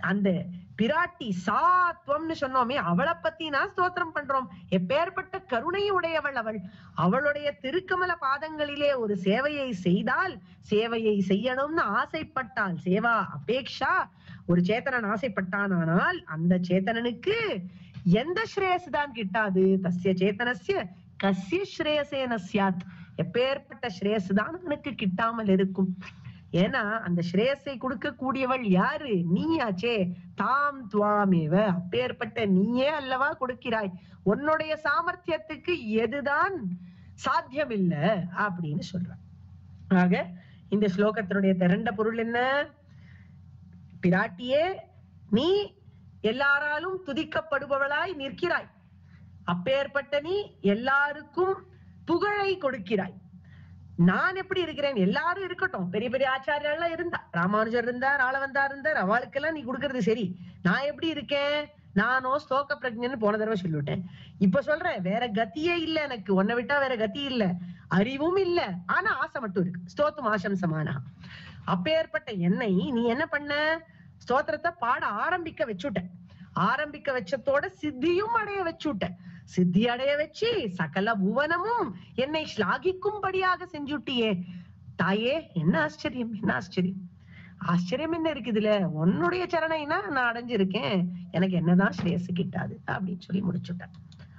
அந்த பிராட்டி சாத்வம்னு சொன்னோமே அவளை பத்தி நான் ஸ்தோத்திரம் பண்றோம் எப்பேற்பட்ட கருணை உடையவள் அவள் அவளுடைய திருக்கமல பாதங்களிலே ஒரு சேவையை செய்தால் சேவையை செய்யணும்னு ஆசைப்பட்டால் சேவா அபேக்ஷா ஒரு சேத்தனன் ஆசைப்பட்டானானால் அந்த சேத்தனனுக்கு எந்த ஸ்ரேயஸ் தான் கிட்டாது தஸ்ய சேத்தனஸ்ய கஸ்ய ஸ்ரேயசேன சியாத் எப்பேற்பட்ட ஸ்ரேயஸ் தான் அவனுக்கு கிட்டாமல் இருக்கும் ஏன்னா அந்த ஸ்ரேயஸை கொடுக்க கூடியவள் யாரு நீயாச்சே தாம் துவாமேவ அப்பேற்பட்ட நீயே அல்லவா கொடுக்கிறாய் உன்னுடைய சாமர்த்தியத்துக்கு எதுதான் சாத்தியமில்ல அப்படின்னு சொல்றான் ஆக இந்த ஸ்லோகத்தினுடைய திரண்ட பொருள் என்ன பிராட்டியே நீ எல்லாராலும் துதிக்கப்படுபவளாய் நிற்கிறாய் அப்பேற்பட்ட நீ எல்லாருக்கும் புகழை கொடுக்கிறாய் நான் எப்படி இருக்கிறேன் எல்லாரும் இருக்கட்டும் பெரிய பெரிய ஆச்சாரியெல்லாம் இருந்தா ராமானுஜர் இருந்தார் ஆளவந்தார் இருந்தார் அவளுக்கெல்லாம் நீ கொடுக்கறது சரி நான் எப்படி இருக்கேன் நானோ ஸ்தோக பிரஜன்னு போன தடவை சொல்லிவிட்டேன் இப்ப சொல்றேன் வேற கத்தியே இல்ல எனக்கு உன்னை விட்டா வேற கத்தி இல்ல அறிவும் இல்ல ஆனா ஆசை மட்டும் இருக்கு ஸ்தோத்தும் ஆசம்சமானா அப்பேற்பட்ட என்னை நீ என்ன பண்ண ஸ்தோத்திரத்தை பாட ஆரம்பிக்க வச்சுட்ட ஆரம்பிக்க வச்சதோட சித்தியும் அடைய வச்சுட்ட சித்தி அடைய வச்சு சகல புவனமும் என்னை ஸ்லாகிக்கும்படியாக செஞ்சுட்டியே தாயே என்ன ஆச்சரியம் என்ன ஆச்சரியம் ஆச்சரியம் என்ன இருக்குதுல உன்னுடைய சரணைனா நான் அடைஞ்சிருக்கேன் எனக்கு என்னதான் ஸ்ரேயஸ் கிட்டாது அப்படின்னு சொல்லி முடிச்சுட்டேன்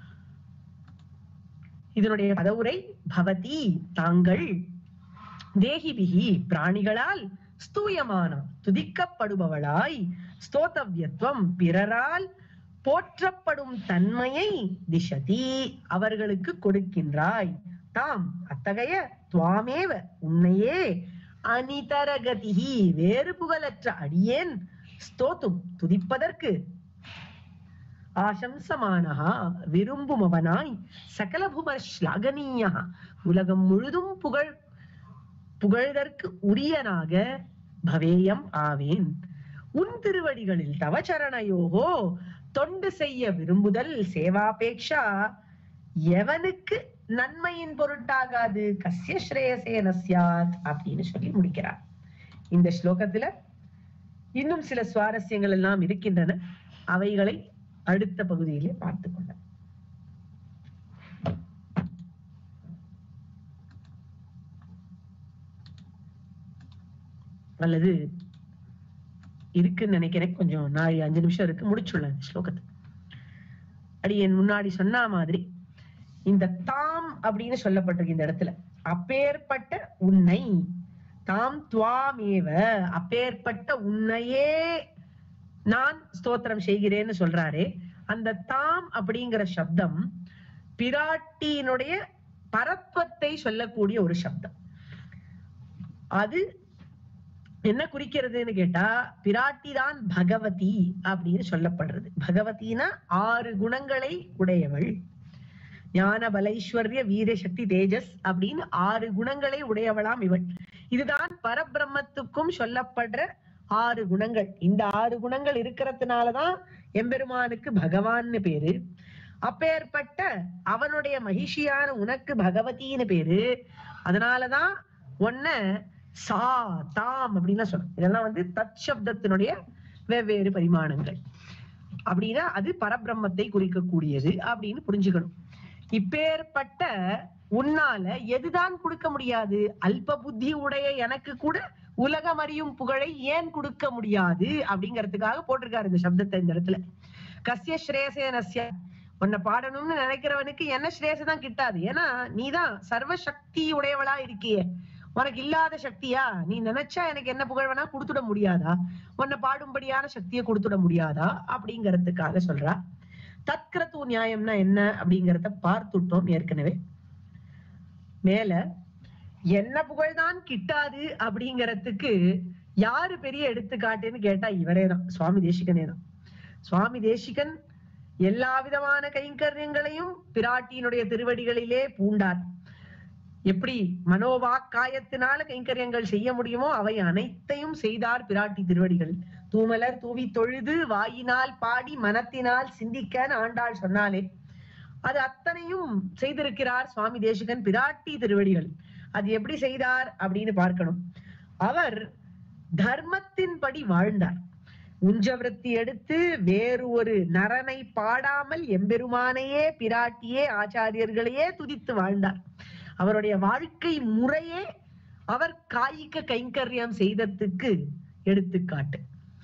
இதனுடைய பதவுரை பவதி தாங்கள் தேகிபிகி பிராணிகளால் ஸ்தூயமான துதிக்கப்படுபவளாய் ஸ்தோத்தவ்யத்துவம் பிறரால் போற்றப்படும் தன்மையை திசதி அவர்களுக்கு கொடுக்கின்றாய் தாம் அத்தகைய துவாமேவ உன்னையே அனிதரகதிகி வேறு புகழற்ற அடியேன் ஸ்தோத்தும் துதிப்பதற்கு ஆசம்சமானஹா விரும்புமவனாய் சகலபுமர் ஸ்லாகனீயா உலகம் முழுதும் புகழ் புகழ்தற்கு உரியனாக பவேயம் ஆவேன் உன் திருவடிகளில் தவச்சரணையோகோ தொண்டு செய்ய விரும்புதல் சேவாபேக்ஷா எவனுக்கு நன்மையின் பொருட்டாகாது கஸ்ய ஸ்ரேயசேன சியாத் அப்படின்னு சொல்லி முடிக்கிறார் இந்த ஸ்லோகத்துல இன்னும் சில சுவாரஸ்யங்கள் எல்லாம் இருக்கின்றன அவைகளை அடுத்த பகுதியிலே பார்த்துக் கொள்ள அல்லது இருக்குன்னு நினைக்கிறேன் கொஞ்சம் நாலு அஞ்சு நிமிஷம் இருக்கு முடிச்சுள்ளேன் இந்த ஸ்லோகத்தை அடி என் முன்னாடி சொன்ன மாதிரி இந்த தாம் அப்படின்னு சொல்லப்பட்டிருக்கு இந்த இடத்துல அப்பேற்பட்ட உன்னை தாம் துவாமேவ அப்பேற்பட்ட உன்னையே நான் ஸ்தோத்திரம் செய்கிறேன்னு சொல்றாரே அந்த தாம் அப்படிங்கிற சப்தம் பிராட்டியினுடைய பரத்வத்தை சொல்லக்கூடிய ஒரு சப்தம் அது என்ன குறிக்கிறதுன்னு கேட்டா பிராட்டி தான் பகவதி அப்படின்னு சொல்லப்படுறது பகவதினா ஆறு குணங்களை உடையவள் ஞான பலைஸ்வர்ய வீர சக்தி தேஜஸ் அப்படின்னு ஆறு குணங்களை உடையவளாம் இவள் இதுதான் பரபிரம்மத்துக்கும் சொல்லப்படுற ஆறு குணங்கள் இந்த ஆறு குணங்கள் இருக்கிறதுனாலதான் எம்பெருமானுக்கு பகவான்னு பேரு அப்பேற்பட்ட அவனுடைய மகிஷியான உனக்கு பகவதின்னு பேரு அதனாலதான் உன்ன சா தாம் அப்படின்லாம் சொல்லணும் இதெல்லாம் வந்து தத் சப்தத்தினுடைய வெவ்வேறு பரிமாணங்கள் அப்படின்னா அது பரபிரம்மத்தை குறிக்கக்கூடியது அப்படின்னு புரிஞ்சுக்கணும் இப்பேற்பட்ட உன்னால எதுதான் கொடுக்க முடியாது அல்ப புத்தி உடைய எனக்கு கூட உலகம் அறியும் புகழை ஏன் கொடுக்க முடியாது அப்படிங்கறதுக்காக போட்டிருக்காரு இந்த சப்தத்தை இந்த இடத்துல கஸ்ய ஸ்ரேயசேனஸ்ய உன்னை பாடணும்னு நினைக்கிறவனுக்கு என்ன ஸ்ரேயச தான் கிட்டாது ஏன்னா நீதான் சர்வ சக்தி உடையவளா இருக்கியே உனக்கு இல்லாத சக்தியா நீ நினைச்சா எனக்கு என்ன புகழ் வேணா கொடுத்துட முடியாதா உன்னை பாடும்படியான சக்தியை கொடுத்துட முடியாதா அப்படிங்கறதுக்காக சொல்றா தத்கிரத்து நியாயம்னா என்ன அப்படிங்கறத பார்த்துட்டோம் ஏற்கனவே மேல என்ன புகழ்தான் கிட்டாது அப்படிங்கறதுக்கு யாரு பெரிய எடுத்துக்காட்டுன்னு கேட்டா இவரே தான் சுவாமி தேசிகனே தான் சுவாமி தேசிகன் எல்லா விதமான கைங்கரியங்களையும் பிராட்டியினுடைய திருவடிகளிலே பூண்டார் எப்படி மனோவாக்காயத்தினால கைங்கரியங்கள் செய்ய முடியுமோ அவை அனைத்தையும் செய்தார் பிராட்டி திருவடிகள் தூமலர் தூவி தொழுது வாயினால் பாடி மனத்தினால் சிந்திக்கன்னு ஆண்டாள் சொன்னாலே அது அத்தனையும் செய்திருக்கிறார் சுவாமி தேசிகன் பிராட்டி திருவடிகள் அது எப்படி செய்தார் அப்படின்னு பார்க்கணும் அவர் தர்மத்தின்படி வாழ்ந்தார் உஞ்சவிருத்தி எடுத்து வேறு ஒரு நரனை பாடாமல் எம்பெருமானையே பிராட்டியே ஆச்சாரியர்களையே துதித்து வாழ்ந்தார் அவருடைய வாழ்க்கை முறையே அவர் காய்க கைங்கரியம் செய்ததுக்கு எடுத்துக்காட்டு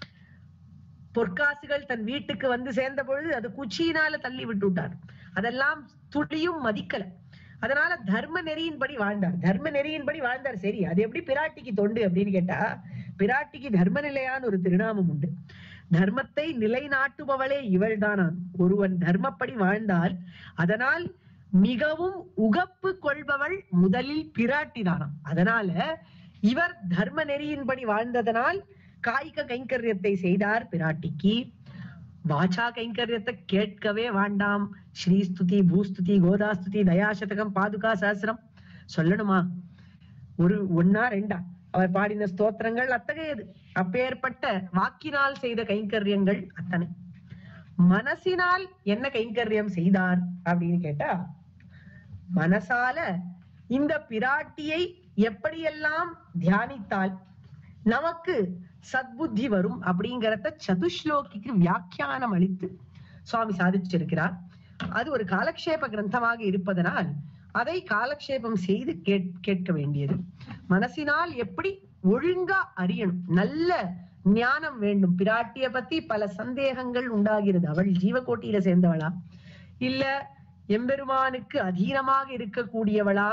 பொற்காசுகள் தன் வீட்டுக்கு வந்து சேர்ந்த பொழுது அது குச்சியினால தள்ளி விட்டு விட்டார் அதெல்லாம் துளியும் மதிக்கல அதனால தர்ம நெறியின்படி வாழ்ந்தார் தர்ம நெறியின்படி வாழ்ந்தார் சரி அது எப்படி பிராட்டிக்கு தொண்டு அப்படின்னு கேட்டா பிராட்டிக்கு தர்ம நிலையான ஒரு திருநாமம் உண்டு தர்மத்தை நிலைநாட்டுபவளே இவள்தானாம் ஒருவன் தர்மப்படி வாழ்ந்தால் அதனால் மிகவும் உகப்பு கொள்பவள் முதலில் பிராட்டிதானாம் அதனால இவர் தர்ம நெறியின்படி வாழ்ந்ததனால் காய்க கைங்கரியத்தை செய்தார் பிராட்டிக்கு வாச்சா கைங்கரியத்தை கேட்கவே வேண்டாம் ஸ்ரீஸ்துதி பூஸ்துதி கோதாஸ்துதி தயாசதகம் பாதுகா சஹஸ்ரம் சொல்லணுமா ஒரு ஒன்னா ரெண்டா அவர் பாடின ஸ்தோத்திரங்கள் அத்தகையது அப்பேற்பட்ட வாக்கினால் செய்த கைங்கரியங்கள் அத்தனை மனசினால் என்ன கைங்கரியம் செய்தார் அப்படின்னு கேட்டா மனசால இந்த பிராட்டியை எப்படியெல்லாம் தியானித்தால் நமக்கு சத்புத்தி வரும் அப்படிங்கறத சதுஸ்லோகிக்கு வியாக்கியானம் அளித்து சுவாமி சாதிச்சிருக்கிறார் அது ஒரு காலக்ஷேப கிரந்தமாக இருப்பதனால் அதை காலக்ஷேபம் செய்து கேட் கேட்க வேண்டியது மனசினால் எப்படி ஒழுங்கா அறியணும் நல்ல ஞானம் வேண்டும் பிராட்டிய பத்தி பல சந்தேகங்கள் உண்டாகிறது அவள் ஜீவகோட்டியில சேர்ந்தவளா இல்ல எம்பெருமானுக்கு அதீனமாக இருக்கக்கூடியவளா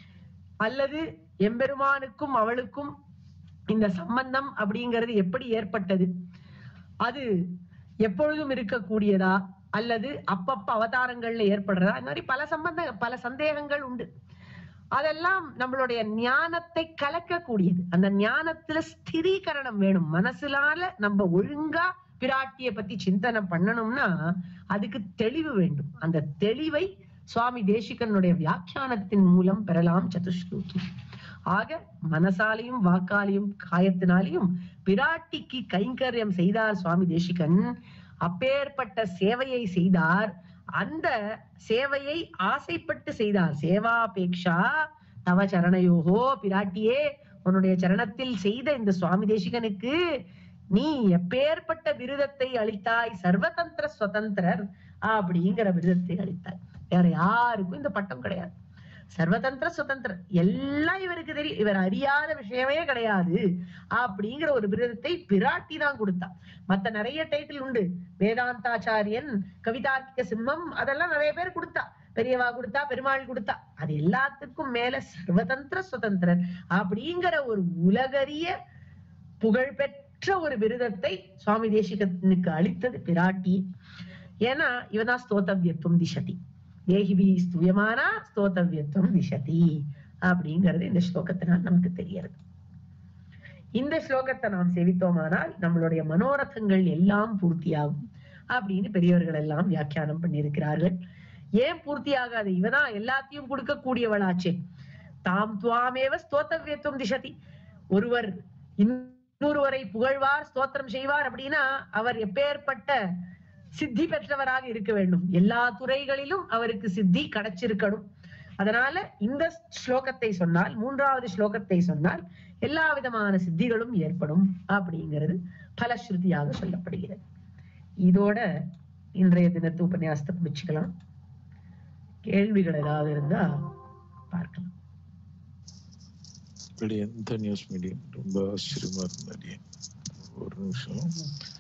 அல்லது எம்பெருமானுக்கும் அவளுக்கும் இந்த சம்பந்தம் அப்படிங்கிறது எப்படி ஏற்பட்டது அது எப்பொழுதும் இருக்கக்கூடியதா அல்லது அப்பப்ப அவதாரங்கள்ல ஏற்படுறதா இந்த மாதிரி பல சம்பந்த பல சந்தேகங்கள் உண்டு அதெல்லாம் நம்மளுடைய ஞானத்தை கலக்கக்கூடியது அந்த ஞானத்துல ஸ்திரீகரணம் வேணும் மனசுலால நம்ம ஒழுங்கா பிராட்டிய பத்தி சிந்தனை பண்ணணும்னா அதுக்கு தெளிவு வேண்டும் அந்த தெளிவை சுவாமி தேசிகனுடைய வியாக்கியானத்தின் மூலம் பெறலாம் சதுஸ்லோகி ஆக மனசாலையும் வாக்காலையும் காயத்தினாலையும் பிராட்டிக்கு கைங்கரியம் செய்தார் சுவாமி தேசிகன் அப்பேற்பட்ட சேவையை செய்தார் அந்த சேவையை ஆசைப்பட்டு செய்தார் சேவாபேக்ஷா தவ சரணயோகோ பிராட்டியே உன்னுடைய சரணத்தில் செய்த இந்த சுவாமி தேசிகனுக்கு நீ எப்பேற்பட்ட விருதத்தை அளித்தாய் சர்வதந்திர சுதந்திரர் அப்படிங்கிற விருதத்தை அளித்தாய் வேற யாருக்கும் இந்த பட்டம் கிடையாது சர்வதந்திர சுதந்திர எல்லாம் இவருக்கு தெரியும் இவர் அறியாத விஷயமே கிடையாது அப்படிங்கிற ஒரு விருதத்தை பிராட்டி தான் கொடுத்தா மத்த நிறைய டைட்டில் உண்டு வேதாந்தாச்சாரியன் கவிதார்க்கிக சிம்மம் அதெல்லாம் நிறைய பேர் கொடுத்தா பெரியவா கொடுத்தா பெருமாள் கொடுத்தா அது எல்லாத்துக்கும் மேல சர்வதந்திர சுதந்திரன் அப்படிங்கிற ஒரு உலகறிய புகழ்பெற்ற ஒரு விருதத்தை சுவாமி தேசிகனுக்கு அளித்தது பிராட்டி ஏன்னா இவதான் ஸ்தோத்தவியத்துவம் திசதி தேகிபி ஸ்தூயமானா ஸ்தோத்தவியத்துவம் திசதி அப்படிங்கிறது இந்த ஸ்லோகத்தினால் நமக்கு தெரியறது இந்த ஸ்லோகத்தை நாம் செவித்தோமானால் நம்மளுடைய மனோரதங்கள் எல்லாம் பூர்த்தியாகும் அப்படின்னு பெரியவர்கள் எல்லாம் வியாக்கியானம் பண்ணியிருக்கிறார்கள் ஏன் பூர்த்தியாகாது இவதான் எல்லாத்தையும் கொடுக்கக்கூடியவளாச்சே தாம் துவாமேவ ஸ்தோத்தவியத்துவம் திசதி ஒருவர் இன்னொருவரை புகழ்வார் ஸ்தோத்திரம் செய்வார் அப்படின்னா அவர் எப்பேற்பட்ட சித்தி பெற்றவராக இருக்க வேண்டும் எல்லா துறைகளிலும் அவருக்கு சித்தி கிடைச்சிருக்கணும் அதனால இந்த ஸ்லோகத்தை சொன்னால் மூன்றாவது ஸ்லோகத்தை சொன்னால் எல்லா விதமான சித்திகளும் ஏற்படும் அப்படிங்கிறது பலஸ்ருதியாக சொல்லப்படுகிறது இதோட இன்றைய தினத்து உபன்யாசத்தை முடிச்சுக்கலாம் கேள்விகள் ஏதாவது இருந்தா பார்க்கலாம் இப்படி எந்த நியூஸ் மீடியம் ரொம்ப ஆச்சரியமா இருந்தாடியே ஒரு நிமிஷம்